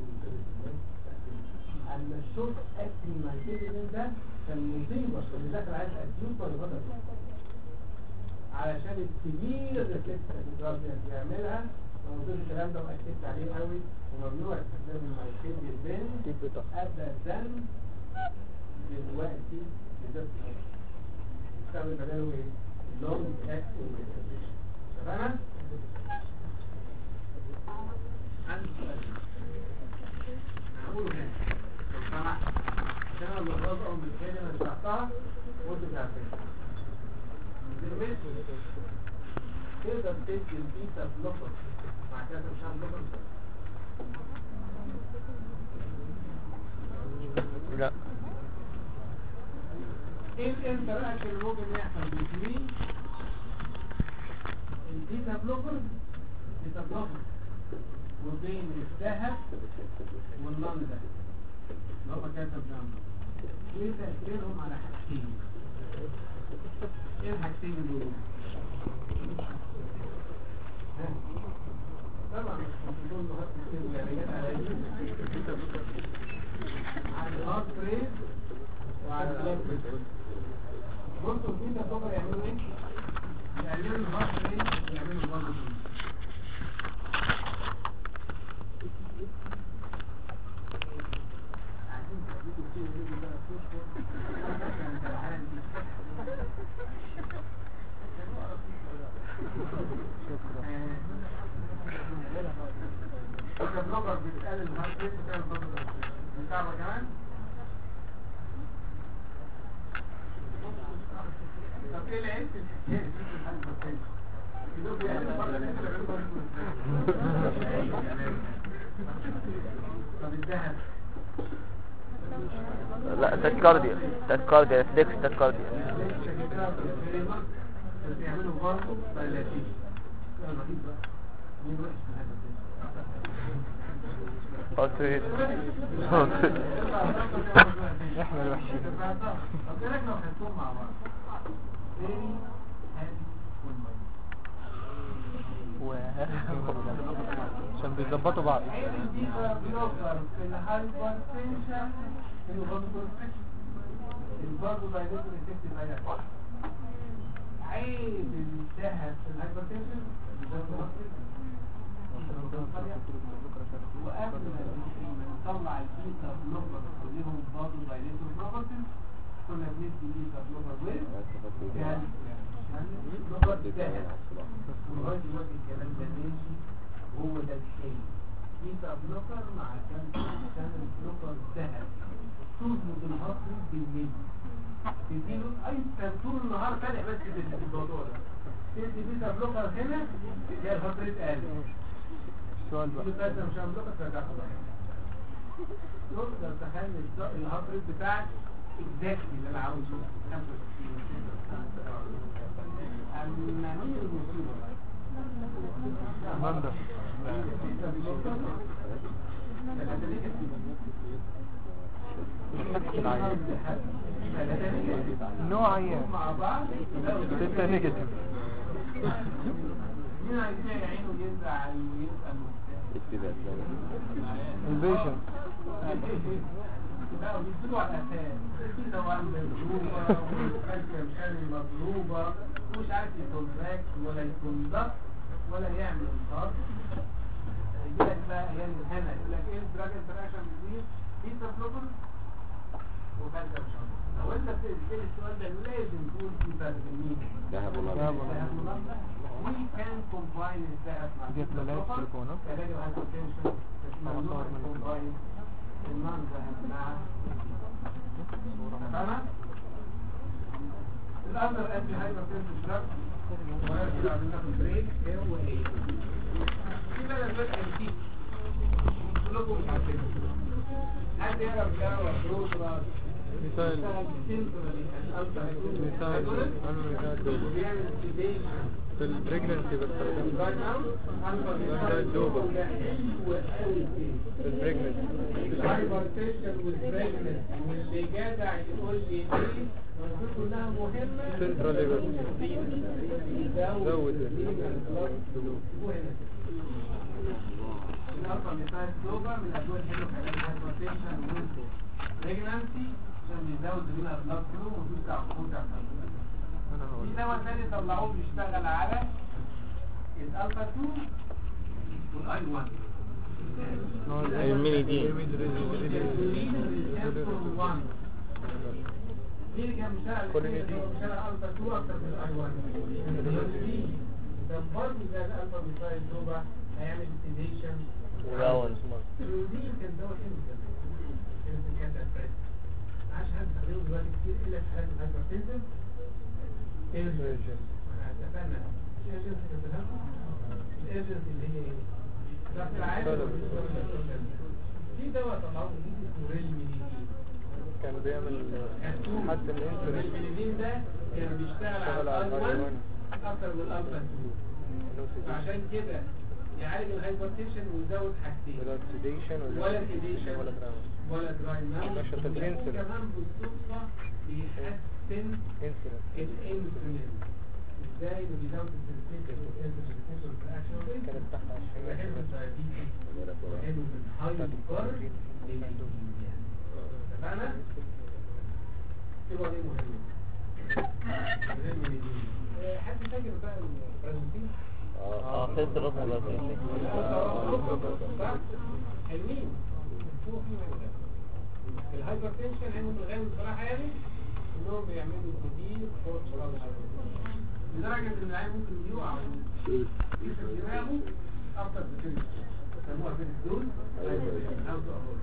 اما الشورت اكتنج مايكيدين ده كان مصيبه اللي داخل عايز اكيوت ولا غدر علشان الكبير ريفلكس اللي بيعملها موضوع الكلام ده واكدت عليه قوي وممنوع استخدام المايكيدين بين التيب بتاعها ابدا دلوقتي بالذات استخدم بداله ايه؟ لونج اكتنج تمام؟ عندي سؤال هقوله هنا لو سمحت عشان انا اللحظات او بالكلمه اللي شرحتها وانتوا مش عارفين دلوقتي تقدر تدي البيتا بلوكر مع كذا مش عارف بلوكر لا ايه الانتراكشن اللي ممكن يحصل بين البيتا بلوكر بيتا بلوكر وبين الذهب والنون ده اللي هو كاتب جنبه ايه تأثيرهم على حاجتين ايه الحاجتين دول ها؟ طبعا مش دول نقاط كتير جاريات على على الهارت ريت وعلى البلاد بريشر بصوا البيتا بلوكر يعملوا ايه؟ يعملوا الهارت ريت ويعملوا البلاد بريشر البلوجر بيتقال الهارت ريت بتاع البلوجر بتعرف كمان طب ايه العيب في الحكايه دي في الحاله البصريه يدوب يعني المره اللي انت طب الذهب لا تاكارديا تاكارديا ريفلكس تاكارديا بس يعملوا برضه بلاتين يلا رهيب بقى مين وحش في هذا هارت ريت احنا الوحشين طب ايه رايك لو خدتهم مع بعض تاني هادي والميه عشان بيظبطوا بعض عيب البيتا بلوكر في الهايبرتنشن في الهايبرتنشن البرضه دايليتور افكت العلاج عيب الذهب في الهايبرتنشن وقبل ما نطلع البيتا بلوكر كلهم برضه دايليتور بروبرتيز كنا بندي بيتا بلوكر ويز يعني بلوكر ذهب ولغايه دلوقتي الكلام ده ماشي هو ده الشيء بيتا بلوكر مع كان كان بلوكر ذهب تظبط الهارت ريت بالملي تديله اي كان طول النهار فالح بس بال- بالموضوع ده تدي بيتا بلوكر هنا تلاقي الهارت ريت قل السؤال بقى تدي بيتا مش بلوكر فتاخد تقدر تخلي الض- الهارت ريت بتاعك اكزاكتلي اللي انا عاوزه 65 اما مين المصيبه مندر مسكت العين نوع عيان مع بعض ستة نيجاتيف مين عايزين يعينوا يزعل ويسأل البيشنت لا بيدلوا على الأساس في دوام مضروبة والكالسيوم شامل مضروبة مش عارف يكونتراكت ولا يكوندكت ولا يعمل انصار يجي لك بقى ايام الهنا يقول لك ايه الدراج انتراكشن بتزيد بيتا بلوكر وكالسيوم شامل لو انت بتسال السؤال ده لازم تقول في فرق بين مين ذهب الذهب والنملة we can combine الذهب مع ديت البيتا ملايين بلوكر تليفونات. علاج الهايبرتنشن بس ممنوع combine النون ذهب مع تمام الأمر أنت هايبرتنشن دراج ويرجع بناخد بريك ايه هو ايه في بقى الوقت انتيك كلكم مش عارفين حد يعرف دواء بروتراس مثال مثال قالوا مثال دوبا بيعمل sedation. في البريجننسي بستخدمه Right now, مثال دوبا حلوة قوي في البريجننسي الهايبرتنشن والبريجننس واللي جدع يقول لي ايه المفروض كلها مهمة سنترال ليفل زود الألفا مثال دوبا من الأدوية الحلوة في الهايبرتنشن والبريجننسي عشان بيزود منها بلاد فلو وتوسع وتوسع انا هقول في دواء تاني طلعوه بيشتغل على الألفا 2 والاي 1 الميني دي. مين كان بيشتغل كولينيدين. بيشتغل الفا 2 اكتر من الاي 1 كان برضه زي الالفا ميثايل دوبا هيعمل سيديشن وراون اليودين كان دواء حلو كمان كان في كانت أفراد. ما عادش حد يستخدمه دلوقتي كتير الا في حالات الهايبرتنشن احنا اتفقنا في ايجنسي كانت بتاخده الايجنسي اللي هي ايه؟ ضغط العالي سلام. في دواء طلعوه جديد اسمه ريلمينيتين كان بيعمل حتى الانسولين البنزين ده كان بيشتغل اشتغل على على الالفا الاي 1 اكتر من الالفا 2 فعشان كده يعالج الهايبرتنشن ويزود حاجتين ولا سيديشن ولا sedation ولا دراما ولا دراي ناو نشط الانسولين. كمان بالصدفة بيحسن انسولين الانسولين ازاي انه بيزود السنسيتيف والانسولين اكشن كانت تحت 20 وحلو في الدايابيتس وحلو في الهاي سكر للإنسولين. اتفقنا؟ يبقى دي مهمة مهم دي آه، حد فاكر بقى البرازنتين؟ اه خلص الرسم بس يا شيخ صح؟ حلوين هو في حاجة ده. الهايبرتنشن عندهم الغالب بصراحة يعني انهم بيعملوا كتير فوق شراب الهايبرتنشن لدرجة ان العيال ممكن يقع يكسر دماغه اكتر بكتير سموها في الدول او تقهر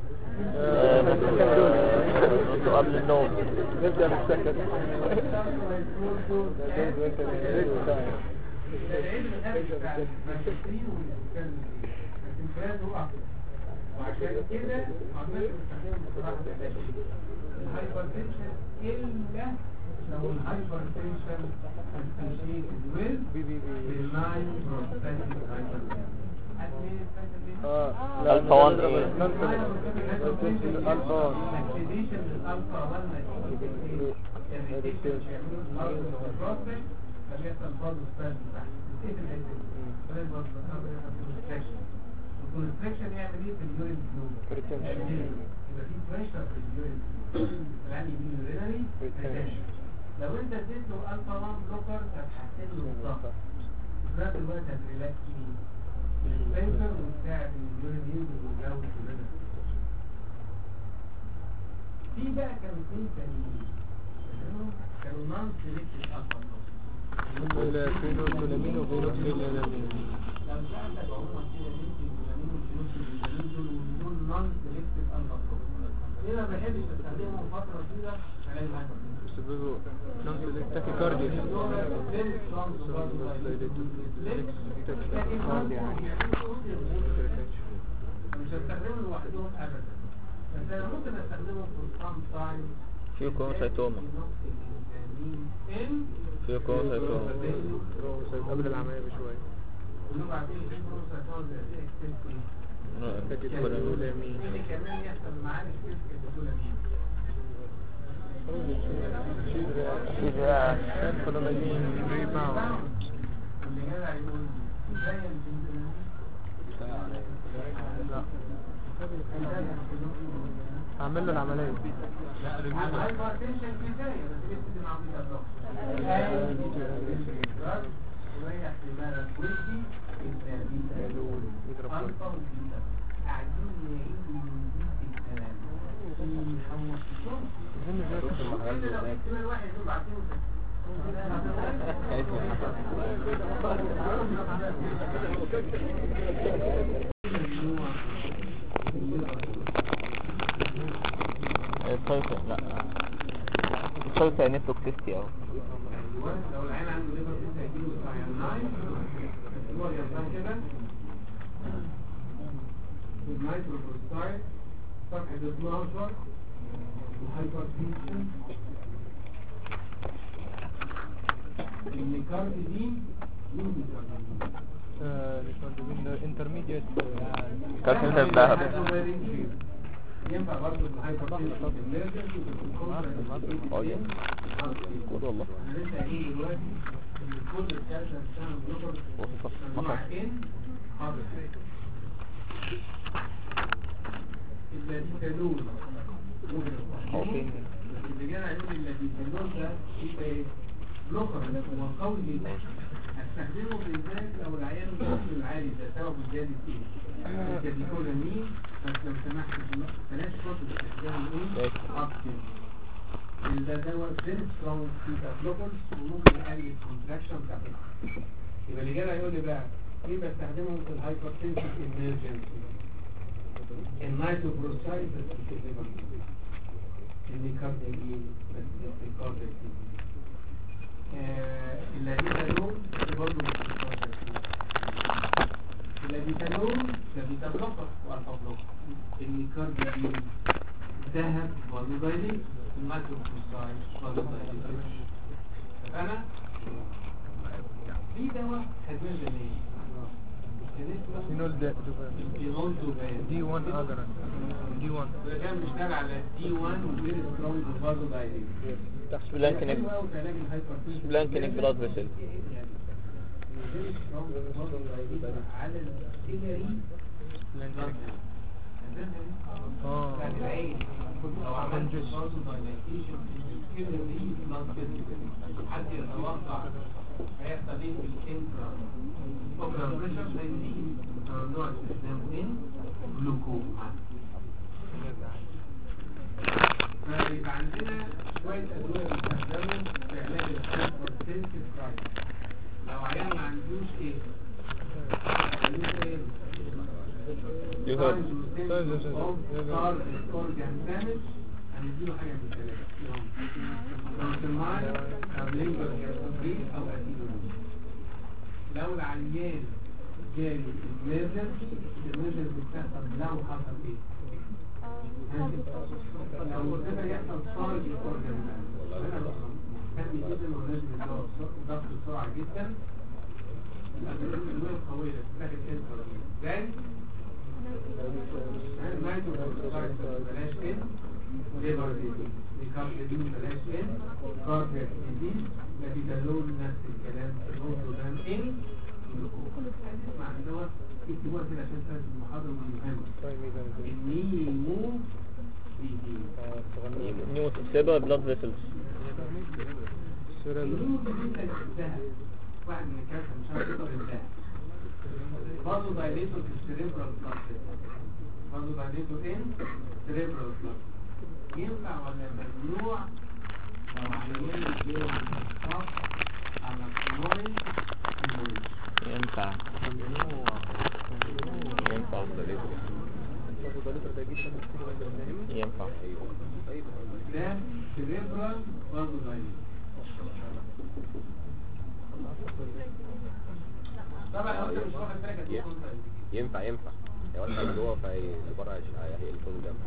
انتوا قبل النوم نبدأ بالسكت وعشان كده عمال بنستخدمه بصراحة الهايبرتنشن إلا لو الهايبرتنشن associated with بي بي بي benign prostatic hypertension. Administrative اه ألفا 1 ايه الفا 1 Activation للألفا 1 نتيجة irritation يعملوا مرض في البروستات فبيحصل برضه spasm تحت. نسيت الحتة دي. فلازم برضه يحصل constriction. الكونستريكشن يعمل ايه في اليورين فلو؟ Retention. يبقى في بريشر في اليورين فلو. العين يجي يورينري Retention. لو انت اديت له الفا 1 بلوكر هتحسن له الضغط وفي نفس الوقت هتريلاكس مين؟ السبنسر وتساعد ان اليورين ينزل ويجاوب اليورين في بقى كانوا اثنين تانيين كانوا- كانوا نون سيلكتد الفا الفينوكولامين وفينوكسيلامين لو سألتك عموما كده مين في الفلانين والفلانين دول ودول نون سيلكتد الفا ليه ما بحبش استخدمهم فترة طويلة علاج الهايبرتنشن يسببوا نون تاكيكارديا مش هستخدمهم لوحدهم ابدا بس انا ممكن استخدمهم في الصام تايم فيوكروموسايتوما فيوكروموسايتوما قبل العملية بشوية وبعدين كولامين اللي كمان يحصل معانا كيف كتبولامين كولامين ريباوند اللي جدع يقول زي البنزين لا هعمل له العملية الهايبرتنشن كفايه بس لسه دي معمول ده وريح دماغك ودي التربية يضرب كله. ألفا وبيتا قاعدين يعيدوا ويزيد الكلام يحوشوهم كل لو احتمال واحد دول بعتين السايكل لا السايكل نيتوكسيستي اهو لو العين عنده ليفر بيتا هيجيله ساياناين هو ينفع كده والنيتروبروستايد صفحة 12 الهايبرتنشن النيكاردين مين نيكاردين؟ انترميديت كالسيوم زي الذهب ينفع برضه الهايبرتنشن الالرجي اه ينفع. قول والله انا لسه قايل دلوقتي ان كل الكالسيوم بتاع الجلوكوز وصف مجموعتين حاضر اللاتيكالون هو فين اللي جاي عندي اللاتيكالون ده يبقى ايه؟ بلوكر هو قوي جدا هستخدمه بالذات لو العيان الضغط العالي ده سبب زيادة ايه؟ الكاتيكولامين بس لو سمحت بلاش فترة استخدام ايه؟ ماشي. أكتر ده دواء فيري سترونج بيتا بلوكرز وممكن يقلل الكونتراكشن بتاع الجسم. يبقى اللي جاي هيقول لي بقى ايه بستخدمهم في الهايبرتنشن ايمرجنسي النيتروبروسايد بس في الليفر النيكارديين بس في الكارديين اللاديتالون برضه مش في الكارديين اللاديتالون ده بيتا بلوكر والفا بلوكر النيكارديين انتهى فازودايليت الماكروفوسايت فازودايليت فانا في دواء خدناه زمان كان اسمه فينول ده فينول دوبان دي 1 اجرا دي 1 ده كان بيشتغل على دي 1 وفيري سترونج فازودايليت سبلانكينيك سبلانكينيك بلاد فيسل على السيلري اه يعني العين لو عملت برضه دايلاتيشن في السيلري بلاد حد يتوقع هيحصل ايه في الانترا اوبرا بريشر بنزين نوع استخدامه ان جلوكوما فيبقى عندنا شوية أدوية بيستخدموا في علاج الهايبرتنسيف كرايس لو عيان ما عندوش ايه؟ ما عندوش ايه؟ You have- damage هنديله حاجة من الثلاثة روتيماين أو لينجر كاستوبريل أو أدينومين لو العيان جالي emergency emergency بتحصل لو حصل ايه؟ لو كده يحصل صار اورجان انا مهتم جدا ولازم الدواء ضغط بسرعه جدا الادويه القويه اللي بتاخد انتر ازاي نايترو بلاش ان ليبر ديزيز ريكارديو بلاش ان كاردياك ديزيز لابيتالون نفس الكلام نوتودان ان مع الدواء اكتبوها كده عشان تنسى المحاضره المهمه النيمو ديزيز نيو سيبا بلاد فيسلز النيمو ديزيز انتهى واحد من الكارثه مش عارف يقدر انتهى برضه دايليتور في السريبرال بلاد برضه دايليتور ان سريبرال بلاد ينفع ولا ممنوع لو عيان يجيله صف على كلورين ينفع ينفع ينفع ده سريبرال برضه دايليتور طبعا لو انت مش واخد بالك هتكون ينفع ينفع لو انت من جوه فهي اللي بره هيقل كل ده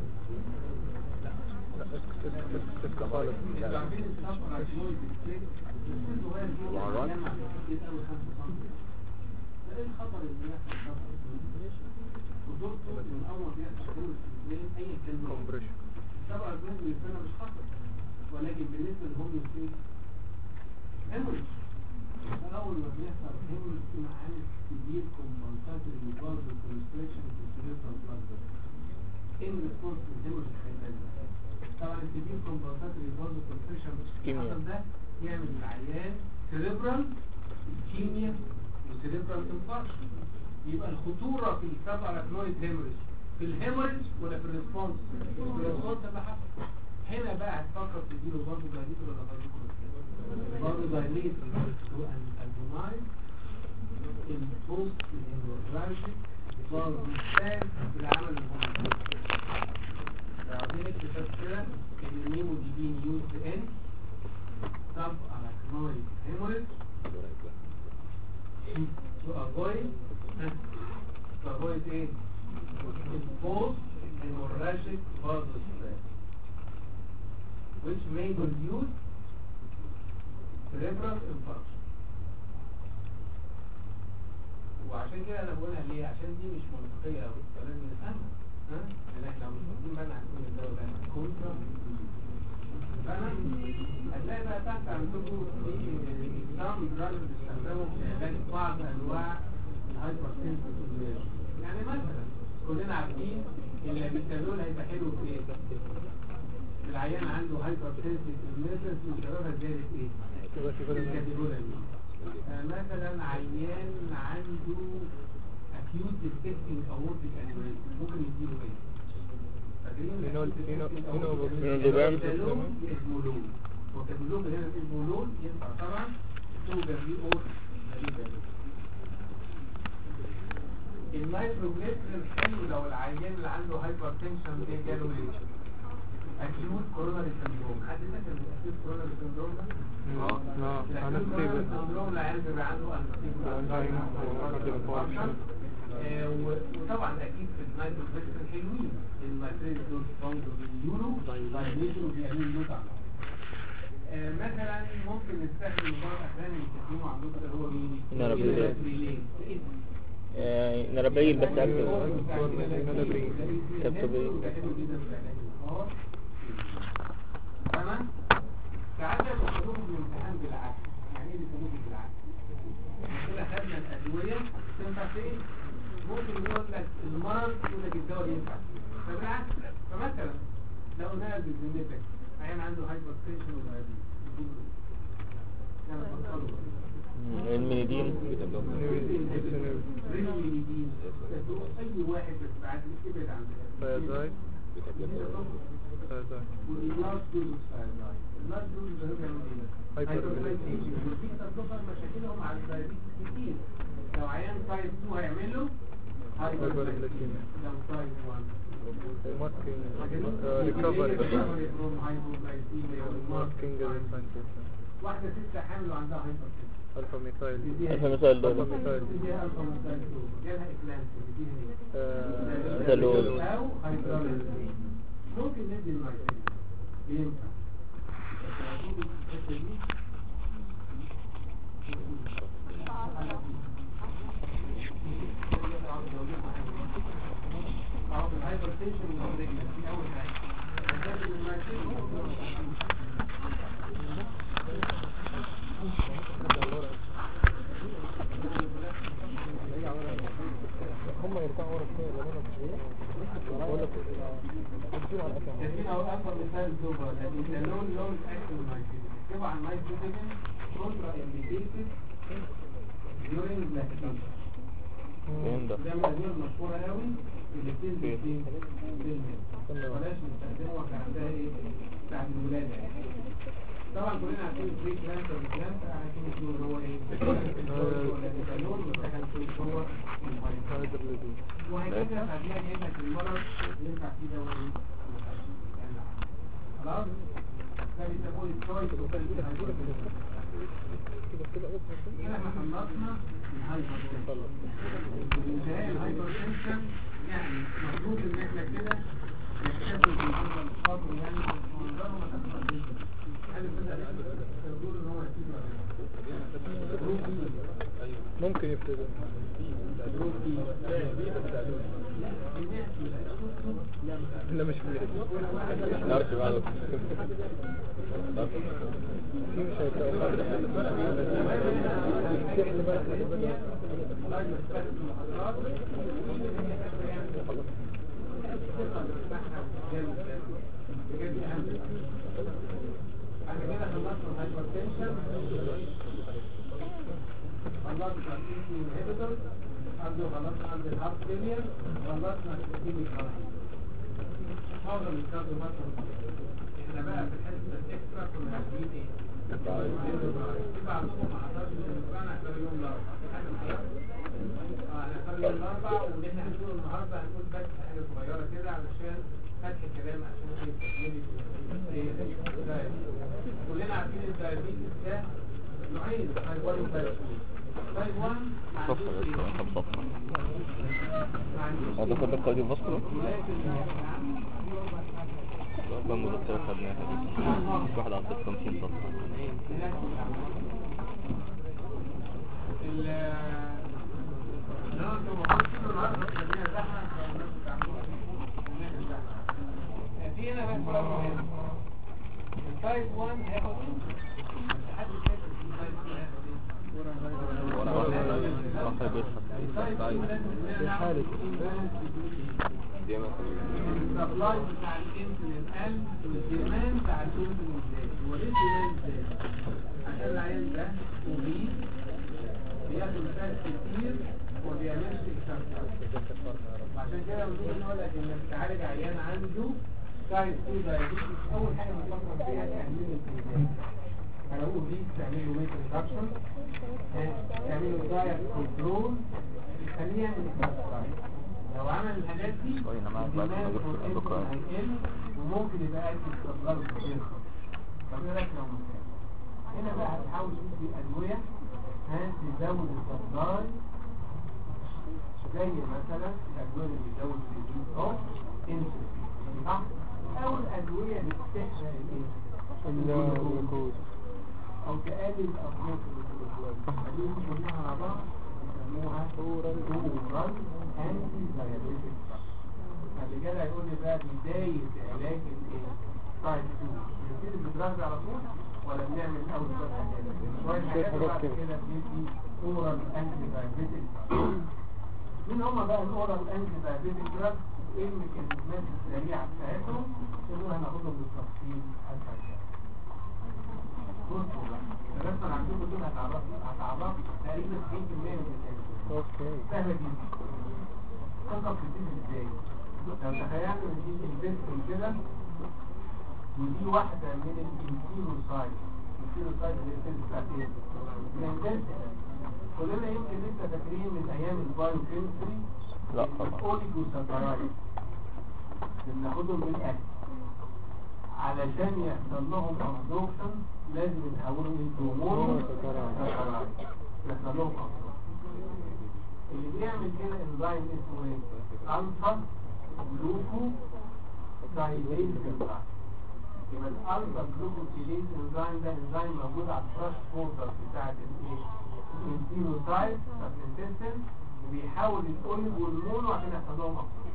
انتوا عارفين الصفر على الجوي بالكليك السن صغير جدا وعرض؟ جمع كتير قوي 5 سم ده ايه الخطر اللي بيحصل خطر ودكتور من اول ما بيحصل جوي السنين اي كلمه طبعا الجوي بالسنه مش خطر ولكن بالنسبه للهوميوستيك هيموريج اول ما بيحصل هيموريج في معامل كبير كومبنساتوري برضه كونستريكشن في السيريبرال بلاد ان ريسبونس للهيموريج هيبان طبعا الكبير كومبنساتوري برضه كونستريكشن Ischemia. ده يعمل العيان سيريبرال اسكيميا وسيريبرال انفاركشن يبقى الخطوره في السب اراكنويد هيموريج في الهيموريج ولا في الريسبونس في الريسبونس اللي حصل هنا بقى هتفكر تديله برضه دايليت ولا برضه برضه دايليت تو ان البومايد البوست الهيموراجيك برضه محتاج في العمل الهرموني عاوزين اكتشاف كده ان النيمو دي بين يوز ان سب اراكنويد هيموريج to avoid to avoid ايه post hemorrhagic vasospasm which may produce cerebral infarction وعشان كده انا بقولها ليه عشان دي مش منطقيه قوي فلازم نفهمها ها لان احنا لو مش واخدين بالنا هنكون الدواء ده كونترا فانا هتلاقي بقى تحت عندكم في نظام دراج بيستخدموا في علاج بعض انواع الهايبرتنسيف يعني مثلا كلنا عارفين ان البيتالول هيبقى حلو في ايه؟ العيان عنده هايبرتنسيف ايمرجنسي وسببها زياده ايه؟ الكاتيجوري آه، مثلا عيان عنده acute dissecting aortic aneurysm ممكن يديله ايه؟ فاكرين فينول- acute فينول- dissecting فينول- aortic فينول دوبان. الكاتالون اسمه لون والكاتالون هنا اسمه لون ينفع طبعا اسمه جنبيه اور النيتروجليسرين حلو لو العيان اللي عنده هايبر تنشن ده جاله ايه؟ اكيوت كوروناري سندروم حد فاكر الاكيوت كوروناري سندروم ده؟ اه انا الأكيوت كوروناري سندروم العيان بيبقى عنده انستيبل آه، و- وطبعا اكيد في النيتروجليسرين حلوين النيتروجليسرين سترونج باليورو فايبريشن وبيعملوا لود على آه، مثلا ممكن نستخدم بعض الاحيان يستخدموا عندكم اللي هو مين؟ نرابيل. ريلي. يعني نرابيل بس اكتب كابتوبيل تمام ساعات بيقولوا في الامتحان بالعكس يعني ايه بيقولوا بالعكس كده خدنا الادويه تنفع في ايه ممكن يقول لك المرض يقول لك الدواء ينفع فبالعكس فمثلا لو نازل بذمتك عيان عنده هايبر تنشن ودايابيتس يعني بطلوا المينيدين رينوميدين اي واحد بس بعد ابعد عن فيازاي فيازاي واللاج دوز ساينايد اللاج دوز ده بيعمل ايه؟ هايبرلايزيشن ودي تظهر مشاكلهم على الدايابيتس كتير لو عيان تايب 2 هيعمل له هايبرلايزيشن لو تايب 1 ماسكينج ريكفري ماسكينج واحدة ستة حامل وعندها هايبرتنشن الفا ميثايل الف مثال دول الفا ميثايل تديها ألفا مستقبل جالها إكلانس تديها ايه؟ دلول. أو هايبرلايزيشن ممكن ندي المايسين بينفع بس هتقول الحتة دي أهو الهايبرتنشن والرجل دي أول حاجة لازم المايسين هم يرفعوا ورا شويه لو انا مش بقول لك اديهم على الاكل ياسين أو أكبر مثال دوبرا لكن ده لون لون أكل المايسين اكتبوا عن المايسين كونترا إنديكيتد during lactation فين ده ده من الأدوية المشهورة قوي اللي بتنزل فين؟ في الميل بلاش نستخدمه عشان عندها ايه؟ بتاعت الولادة يعني طبعا كلنا عارفين الفري كلانسر والكلانسر عارفين اسمه اللي هو ايه؟ الكالون والدخل فيه هو المايسين وهكذا هتلاقي هنا في المرض ينفع فيه دواء ايه؟ يعني خلاص؟ ده بيسموه التويس هنا احنا خلصنا الهايبر انتهاء الهايبرتنشن يعني المفروض ان احنا كده نكتفي بالجزء الخاطر يعني منظره ما تحصل جدا هل بدأ يقول ان هو يفيد ولا لا؟ ممكن يبتدي لا مش في نعرف بعض في مش هيبقى تحلم بقى احنا كده خلصنا الهايبرتنشن خلصنا الانهبيتور قبل خلصنا عند الهارت فيلير خلصنا الكيميك هارت معظم الكارديو احنا بقى في الحته الاكسترا كنا عارفين ايه؟ في بعضكم ما حضرش الاسبوع هنختار يوم الاربعاء في حاجه ما حضرش؟ اه هنختار يوم الاربعاء واللي احنا هنقوله النهارده هنقول بس حاجه صغيره كده علشان فتح كلام عشان ايه تكملي ايه الدايت. كلنا عارفين الدايابيتس ده نوعين تايب 1 وتايب 2 تايب 1 ما صفحة عندوش بس ايه؟ كم صفحة ما عندوش هذا كله قاعدين بصرة لكن أرقام مذكرة خدناها دي واحد عن 56 صفحة في هنا بس سؤال مهم التايب 1 هياخد حد فاكر التايب 2 هياخد ايه؟ صفحة بيضحك التايب 2 لازم نعرف دي مثلا السبلاي بتاع الانسولين قل والديماند بتاع الانسولين زاد هو ليه الديماند زاد؟ عشان العيان ده اوبيز بياكل فات كتير وما بيعملش اكسرسايز عشان كده بنقول نقول لك انك تعالج عيان عنده تايب 2 دايابيتس اول حاجه بنفكر فيها تحليل الانسولين لو اوبيز تعمل له ميت ريدكشن تعمل له دايت كنترول خليه يعمل اكسرسايز لو عمل الحاجات دي أنا معاك بعد ما الدماغ جبت والانسولين الأندوكراين. هيقل وممكن يبقى قد استقرار يرخص طب ايه رايك لو مكان هنا بقى هتحاول تدي ادويه ها تزود السبلاي زي مثلا الادويه اللي بتزود الريديوس اوف انسولين صح او الادويه اللي بتحرق الايه الجلوكوز او تقلل افراط الجلوكوز خليهم كلها على بعض يسموها اورال اورال انتي دايابيتيك اللي جاي هيقول لي بقى بدايه علاج الايه تايب 2 نبتدي بالدراج على طول ولا بنعمل اول شويه حاجات شويه حاجات حاجات وبعد كده. كده بندي اورال انتي دايابيتيك مين هم بقى الاورال انتي دايابيتيك دراج ايه الميكانيزمات السريعه بتاعتهم اللي هناخدهم بالتفصيل اسهل بصوا بقى الرسمه اللي عندكم دول هتعرف هتعرف تقريبا 90% من الميكانيزم اوكي سهله جدا تنقص بتيجي ازاي لو تخيلنا ان دي انفستن كده ودي واحده من الانتيروسايت الانتيروسايت اللي هي السيل بتاعت ايه؟ الانفستن كلنا يمكن لسه فاكرين من ايام البايو كيمستري لا طبعا. الاوليجوساكرايد بناخدهم من الاكل علشان يحصل لهم ابزوربشن لازم يتحولوا into monosaccharides يحصل لهم absorption اللي بيعمل كده انزيم اسمه ايه؟ الفا جلوكو سايليز انزيم يبقى الالفا جلوكو سايليز انزيم ده انزيم موجود على الفراش بوردر بتاعت الايه؟ الانتيروسايت بتاعت الانتستين وبيحاول الاوليج والمونو عشان يحصل لهم absorption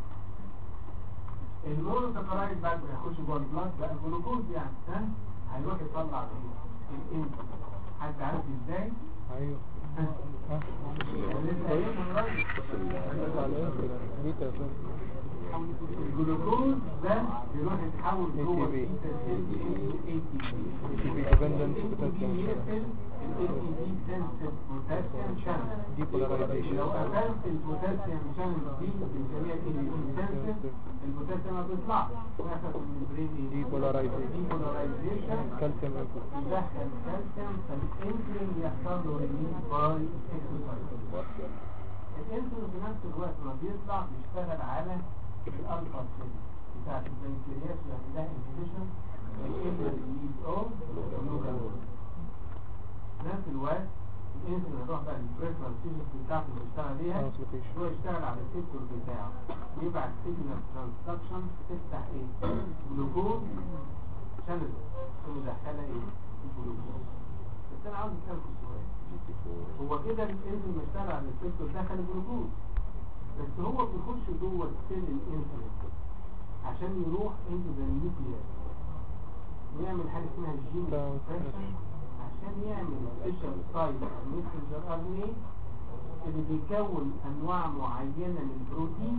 المونو سكرايد بعد ما يخش جوه البلاد بقى جلوكوز يعني ها هيروح يطلع ايه الانسولين حد عارف ازاي ايوه ها ها لسه قايل من راجل. على الانسولين بيتا فين الجلوكوز ده بيروح يتحول جوه ATP. البيتا سيل into ATP ATP dependent potassium يقفل ال ATP sensitive potassium channel depolarization لو قفلت البوتاسيوم شانل دي بنسميها الانسنسيف البوتاسيوم ما بيطلعش ويحصل في الممبرين ايه؟ Depolarization. depolarization كالسيوم انبوت يدخل كالسيوم فالانسولين يحصل له ريليز باي اكسرسايز الانسولين في نفس الوقت ما بيطلع بيشتغل على الالفا سيل بتاعت البنكرياس ويعمل لها انهبيشن ويقل الريليز اوف جلوكاجون في نفس الوقت الانسولين يروح بقى للبريفرال تيشوز بتاعته اللي بيشتغل بيها ترانسلوكيشن هو يشتغل على السيكتور بتاعه يبعت سيجنال ترانسكشن تفتح ايه جلوكوز شانل ومدخله ايه الجلوكوز بس انا عاوز اسالكم سؤال هو كده الانسولين مشتغل على السيكتور دخل الجلوكوز بس هو بيخش جوه السيل الانسولين عشان يروح انتو ذا نيوكليس ويعمل حاجه اسمها الجين اكسبريشن عشان يعمل سبيشال سايت ميسنجر ار ان اي اللي بيكون انواع معينه من البروتين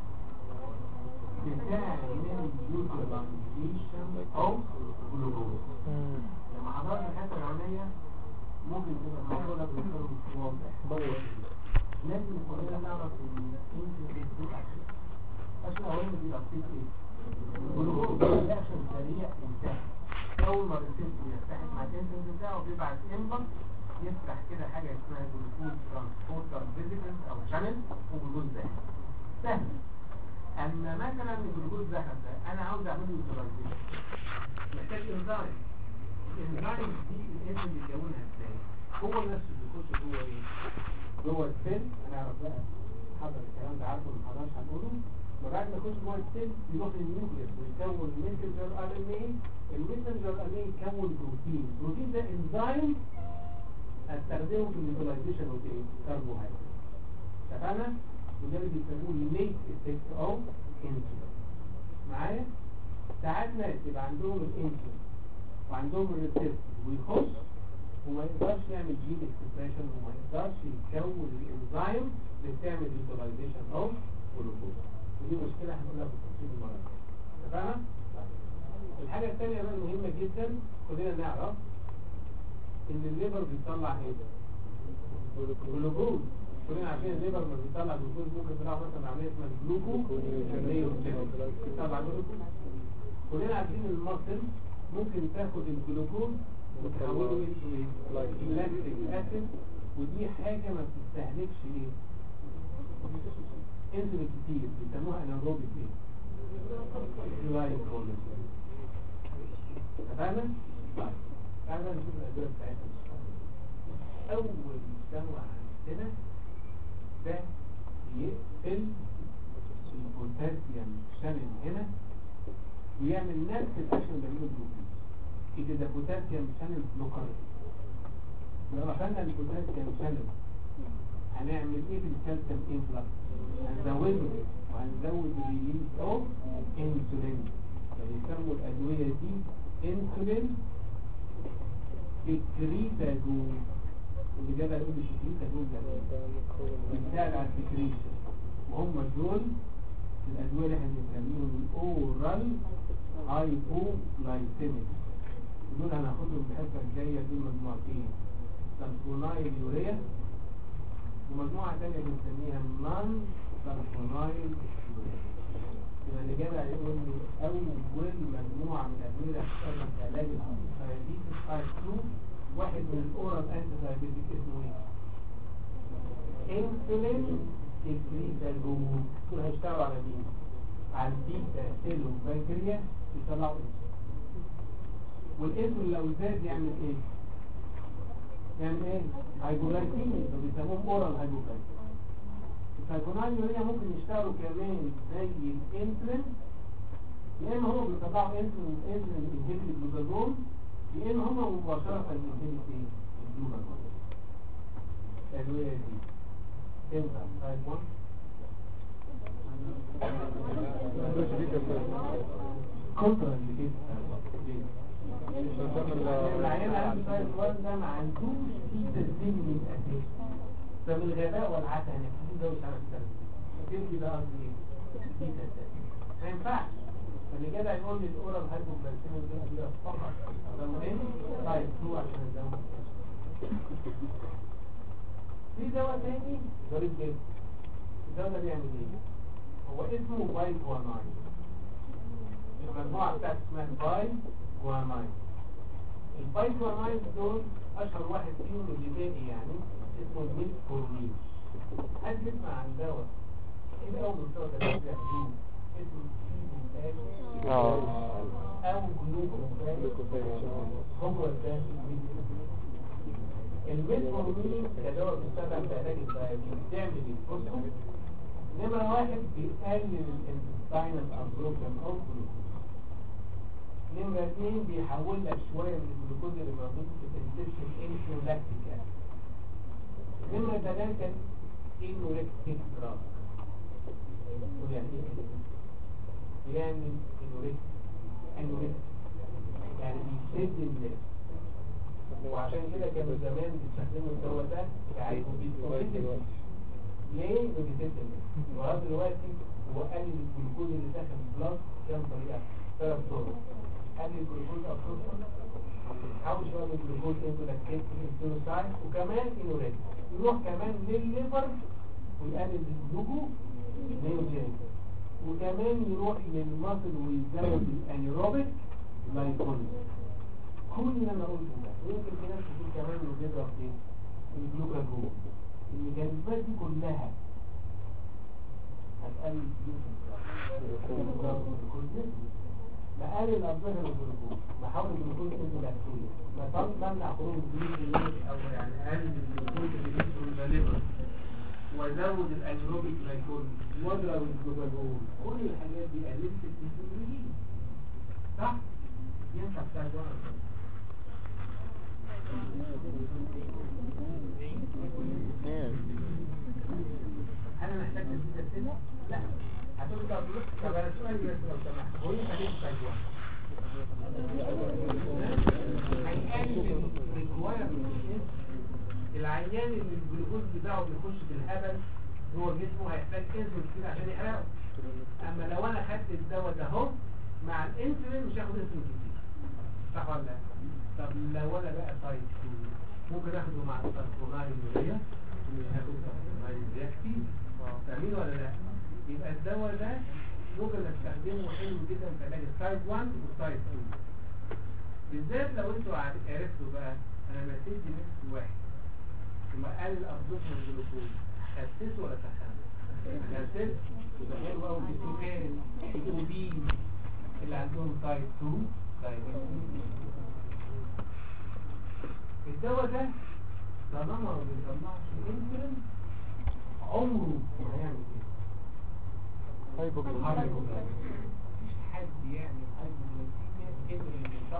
بتاع اليوتيلايزيشن او جلوكوز لما حضرت الحته الاولانيه ممكن تبقى الموضوع ده بالنسبه لهم مش واضح لازم كلنا نعرف ان الانسولين بيبقى عشان الاولاني بيبقى فيه ايه؟ جلوكوز رياكشن سريع انتهى اول ما الريسبتور يلتحق مع الانسولين بتاعه بيبعت انبوت يفتح كده حاجه اسمها جلوكوز ترانسبورتر فيزيكلز او شانل وجلوكوز ده سهل اما مثلا الجلوكوز ده ده انا عاوز اعمل له يوتيلايزيشن محتاج انزيم الانزيم دي الاسم بيكونها ازاي هو نفسه بيخش جوه ايه جوه السيل هنعرف بقى حضر الكلام ده عارفه ما حضرش هنقوله وبعد ما يخش جوه السيل يروح للنيوكليس ويكون ميسنجر ار ان اي الميسنجر ار ان اي يكون بروتين البروتين ده انزيم استخدمه في النيوتراليزيشن اوف ايه كربوهيدرات اتفقنا وده اللي بيسموه ليت افكت اوف انسولين معايا ساعات ناس يبقى عندهم الانسولين وعندهم الريسبتور ويخش وما يقدرش يعمل جين اكسبريشن وما يقدرش يكون الانزيم اللي بتعمل نيوتراليزيشن اوف جلوكوز ودي مشكله هنقولها في التفصيل المره الجايه اتفقنا؟ طيب. الحاجه الثانيه بقى المهمه جدا كلنا نعرف ان الليبر بيطلع ايه جلوكوز كلنا عارفين الليبر لما بيطلع جلوكوز ممكن يطلع مثلا عمليه اسمها جلوكو بيطلع جلوكوز كلنا عارفين المصل ممكن تاخد الجلوكوز وتحوله into ايه لاكتيك اسيد ودي حاجه ما بتستهلكش ايه انسولين كتير بيسموها انابروبيك ايه جلايكوليز اتفقنا؟ طيب تعالى بقى نشوف الأدوية بتاعتنا أول دواء عندنا ده يقتل البوتاسيوم شانل هنا ويعمل نفس الاكشن اللي بيعمله الجلوكوز it is a potassium channel blocker لو اخذنا البوتاسيوم channel هنعمل ايه في الكالسيوم انفلكس هنزوده وهنزود الريليز اوف انسولين فبيسموا الادويه دي انسولين سكريتاجون اللي جاب يقول لي سكريتاجون ده بيساعد على السكريشن وهم دول الادويه اللي احنا بنسميهم الاورال هايبوغلايسيميك دول هناخدهم الحصه الجايه دول مجموعتين سلفونايل يوريا ومجموعة تانية بنسميها نون سلفونايل يوريا يبقى اللي جاب هيقول لي أول مجموعة من الأدوية بتستخدم في علاج الدايابيتس تايب 2 واحد من الأورال أنتي دايابيتيك اسمه إيه؟ انسولين سكريتاجون دول هيشتغلوا على مين؟ على البيتا سيل والبنكرياس يطلعوا انسولين والانسولين لو زاد يعمل ايه؟ يعمل ايه؟ هايبوغلايكيميا فبيسموهم اورال هايبوغلايكيميا السايكونال يوريا ممكن يشتغلوا كمان زي الانسولين يا اما هم بيطلعوا انسولين انسولين انهبيت الجلوكاجون يا اما هم مباشرة انهبيت ايه؟ الجلوكاجون الادوية دي تنفع تايب 1 كونترا اللي كده ليه؟ العيان عنده تايب 1 ده ما عندوش في تسليم من الاساس ده من الغباء والعته هنبتدي ده مش عارف تسليم ده قصدي ايه؟ في تسليم ما ينفعش فاللي جدع يقول لي الاورال هايبوغلايسيميا دي ادويه فقط ده مهم تايب 2 عشان ازود في دواء تاني غريب جدا الدواء ده بيعمل ايه؟ هو اسمه باي جواناين المجموعة بتاعت اسمها باي جواناين الباي جواناين دول اشهر واحد فيهم اللي باقي يعني اسمه الميتفورمين حد يسمع عن دواء ايه اول دواء ده بياخدوه اسمه سيبوفاج او جلوكوفاج هو ده الميتفورمين الميتفورمين كدواء بيستخدم في علاج الدايابيتس بيعمل ايه؟ بصوا نمرة واحد بيقلل الانتستينال ابزوربشن اوف جلوكوز نمرة اثنين بيحول لك شوية من الجلوكوز اللي موجود في الانسبشن انسو لاكتيك اسيد نمرة ثلاثة انوركتيك دراج تقول يعني ايه كده؟ بيعمل انوركتيك انوركتيك يعني بيسد الناس وعشان كده كانوا زمان بيستخدموا الدواء ده كعيبوبيت ليه بيسد الناس وهذا دلوقتي هو قلل الجلوكوز اللي داخل البلاد كام طريقة ثلاث طرق قلل الجلوكوز ابسوربشن حاول شويه من الجلوكوز انتو لاكتيت انسولوسايد وكمان انوريت يروح كمان للليفر ويقلل الجلوكو نيوجين وكمان يروح للمصل ويزود الانيروبيك لايكوليز كل اللي انا قلته ده يمكن في ناس كتير كمان انه بيضرب ايه الجلوكاجون الميكانيزمات دي كلها هتقلل الجلوكوز مقلل الأبزار الجلوكوز بحاول الجلوكوز انتو لاكتوز بمنع خروج الجلوكوز او يعني اقلل الجلوكوز اللي بيدخل الليفر وازود الانيروبيك لايكول واضرب الجلوكاجون كل الحاجات دي قللت الانسولين صح؟ ينفع بتاع جوانا انا محتاج تزيد السنة؟ لا هتقول لي طب طب انا سؤالي بس لو سمحت هو انت ليه بتاع جوانا؟ هيقلل requirement العيان اللي الجلوكوز بتاعه بيخش في الهبل جوه جسمه هيحتاج انسولين كتير عشان يحرقه اما لو انا خدت الدواء ده اهو مع الانسولين مش هاخد انسولين كتير صح ولا لا؟ طب لو انا بقى تايب 2 ممكن اخده مع السلفونايل يوريا مش هاخد سلفونايل يكفي فاهمين ولا لا؟ يبقى الدواء ده ممكن استخدمه حلو جدا في علاج التايب 1 والتايب 2 بالذات لو انتوا عارف- عرفتوا بقى انا مسيت نفس واحد ثم قلل ابزوربشن الجلوكوز خسسه ولا سخنه؟ خسسه يبقى حلو قوي السكان الاوبين اللي عندهم تايب 2 diabetes. الدواء ده طالما ما بيطلعش انسولين عمره ما هيعمل كده هايبوجلوكوز هايبوجلايكيميا. مفيش حد يعمل هايبوجلايكيميا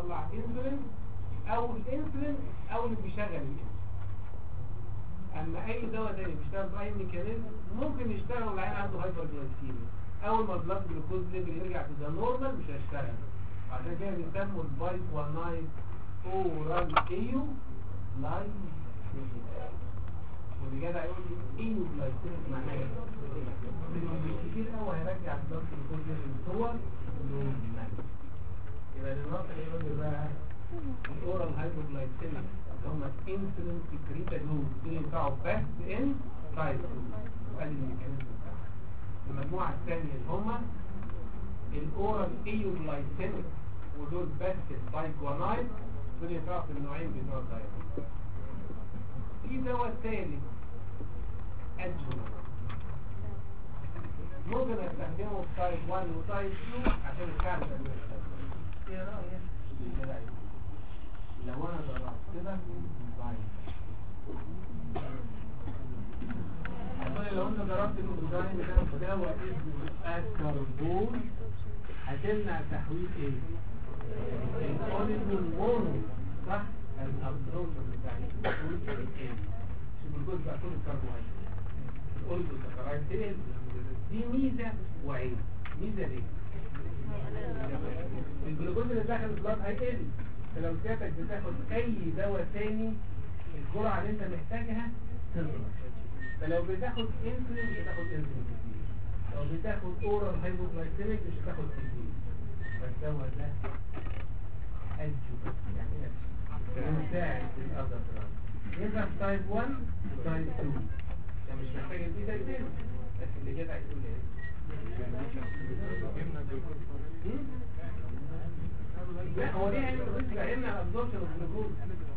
بيطلع انسولين او الانسولين او اللي بيشغل الانسولين اما اي دواء تاني بيشتغل باي ميكانيزم ممكن يشتغل والعين عنده هايبر جلايسيميا اول ما البلاد جلوكوز ليفل يرجع في ذا نورمال مش هيشتغل عشان كده بيسموا البايت والنايت اورال ايو لايسيميا واللي جدع يقول لي ايو لايسيميا معناها ايه؟ إنه كتير قوي هيرجع البلاد جلوكوز ليفل هو نورمال يبقى النقطه اللي يقول لي بقى الاورال هايبوجلايسيميا اللي هم انسولين سكريتا جلوز دول ينفعوا بس ان تايب 2 وادي الميكانيزم بتاعهم المجموعه الثانيه اللي هم الاورال ايوجلايسيميك ودول بس البايكوانايد دول ينفعوا في النوعين بتوع الدايت في دواء ثالث ادجونا ممكن استخدمه في تايب 1 وتايب 2 عشان يساعد في ايه رايك؟ إيه رأيك؟ لو انا ضربت كده طيب أقول لو انت ضربت الانزيم ده في دواء اسمه اسكربول هتمنع تحويل ايه؟ الاوليجون مونو صح؟ الابزوربشن بتاع الجلوكوز ايه؟ الجلوكوز بقى كل الكربوهيدرات الاوليجون سكرايد دي ميزه وعيب ميزه ليه؟ الجلوكوز اللي داخل البلاد هيقل فلو سيادتك بتاخد اي دواء تاني الجرعه اللي انت محتاجها تنقص فلو بتاخد انسولين مش هتاخد انسولين كتير لو بتاخد اورال هايبوجلايسيميك مش هتاخد كتير فالدواء ده ادجو يعني ايه يساعد في الاذر ينفع في تايب 1 وتايب 2 يعني مش محتاج البيتا يتم بس اللي جت هيقول ايه لا هو ليه هيعمل ريسك هيمنع الابزوربشن اوف جلوكوز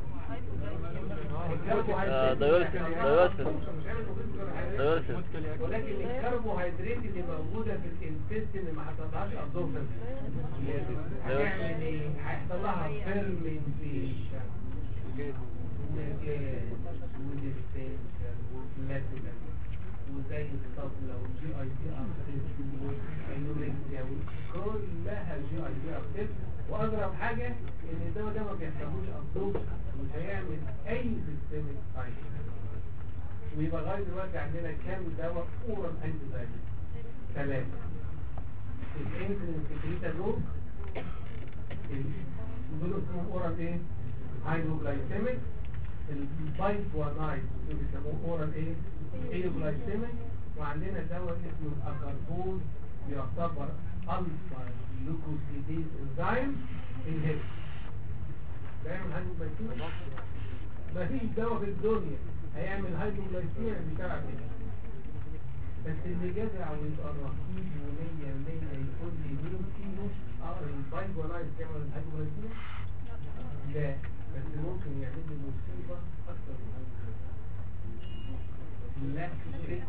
آه، دايوريسيس دايوريسيس دايوريسيس ولكن الكربوهيدرات اللي موجوده في الانتستين اللي ما حصلهاش ابزوربشن هيعمل ايه؟ هيحصل لها فيرمنتيشن وديستنشن وفلاتولنس وزي الطبلة والجي اي دي ارتيست والانوركسيا كلها جي اي دي ارتيست واغرب حاجة ان الدواء ده ما بيحتاجوش ابزوربشن مش هيعمل اي سيستمك سايد ويبقى لغايه دلوقتي عندنا كام دواء اورال انتي دايبيتيك ثلاثة الانسولين سكريتا جروب دول اسمهم اورال ايه؟ هايدروجلايسيميك البايت وانايت دول بيسموه اورال ايه؟ ايوجلايسيميك وعندنا دواء اسمه الاكربول بيعتبر الفا لوكوسيديز انزيم انهبيتور بيعمل هايدروجلايسيميك مفيش دواء في الدنيا هيعمل هايدروجلايسيميك بتاع كده بس اللي جدع ويبقى رهيب ومية مية يقول لي مين فيهم اه البايت وانايت بيعمل الهايدروجلايسيميك لا بس ممكن يعمل لي مصيبة أكتر من هايدروجلايسيميك لاكتيك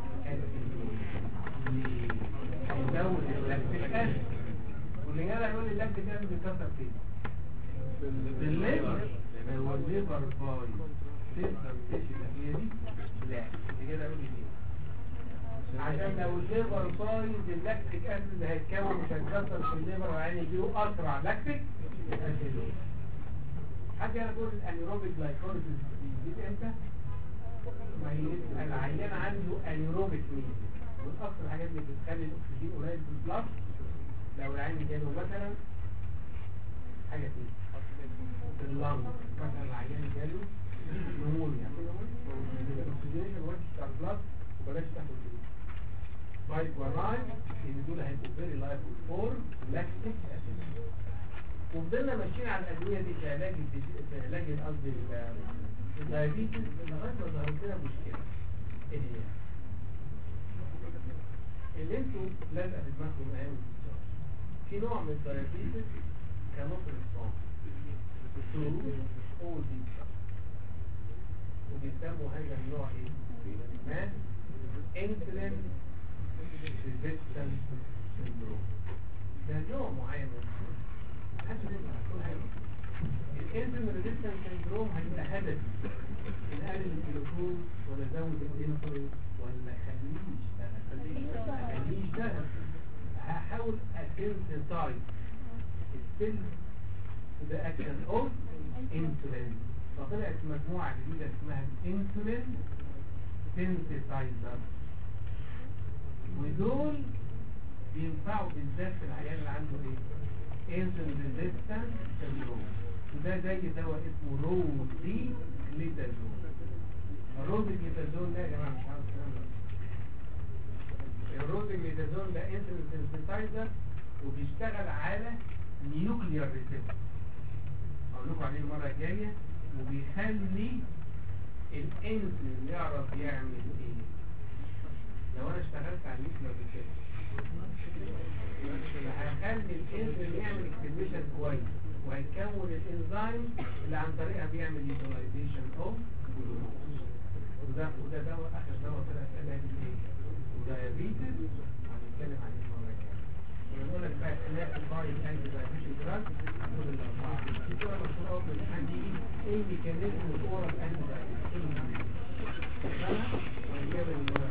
اسيد يزود اللاكتيك اسيد واللي جدع يقول لي اللاكتيك اسيد بيكسر فين؟ في الليفر هو الليفر باي تقدر تشيل الأدوية دي؟ لا اللي جدع يقول لي دي عشان لو الليفر بايظ اللاكتيك اسيد هيتكون مش هيتكسر في الليفر وعين يجيله اسرع لاكتيك اسيد حد يقول الانيروبيك لايكوليسيس بيزيد امتى؟ ما هي العيان عنده انيروبيك مين من اكثر الحاجات اللي بتخلي الاكسجين قليل في البلاد لو العيان جاله مثلا حاجه فيه في اللنج مثلا العيان جاله نمونيا الاكسجينيشن وحش بتاع البلاد وبلاش تاخد فيه بايك وراين ان دول هيبقوا فيري لايف فور لاكتيك اسيد وفضلنا ماشيين على الادويه دي في علاج الدي- في علاج قصدي ال- الدايابيتس لغايه ما ظهرت لنا مشكله ايه هي؟ اللي انتوا لازقه في دماغكم من ايام الاستشارة في نوع من الدايابيتس كانوت ريسبونس تو او دي وبيسموا هذا النوع ايه؟ ما انسولين ريزيستنس سيندروم ده نوع معين من السندروم. محدش يقدر يقول حاجه الانسولين ريزيستنس سيندروم هيبقى هدفي نقلل الجلوكوز ولا ازود الانسولين ولا اخليه يشتغل اخليه يشتغل هحاول اسنسيتايز السيل to the action of insulin فطلعت مجموعة جديدة اسمها insulin synthesizer ودول بينفعوا بالذات في العيان اللي عنده ايه insulin resistant syndrome وده زي دواء اسمه روزي جليتازون الروزي جليتازون ده يا جماعه مش عارف الكلام ده الروزي جليتازون ده انسولين سنسيتايزر وبيشتغل على نيوكليار ريسبتور اقول لكم عليه المره الجايه وبيخلي الانسولين يعرف يعمل ايه لو انا اشتغلت على النيوكليار ريسبتور هخلي الانسولين يعمل اكتيفيشن كويس وهيكون الانزيم اللي عن طريقها بيعمل يوتيلايزيشن اوف جلوكوز وده وده دواء اخر دواء طلع في علاج الايه؟ ودايابيتس هنتكلم عليه المره الجايه ونقول لك بقى خلاف البايو انتي دايابيتس دراج دول الاربعه في صوره مشهوره قوي في الامتحان دي ايه ميكانيزم الاورال انتي دايابيتس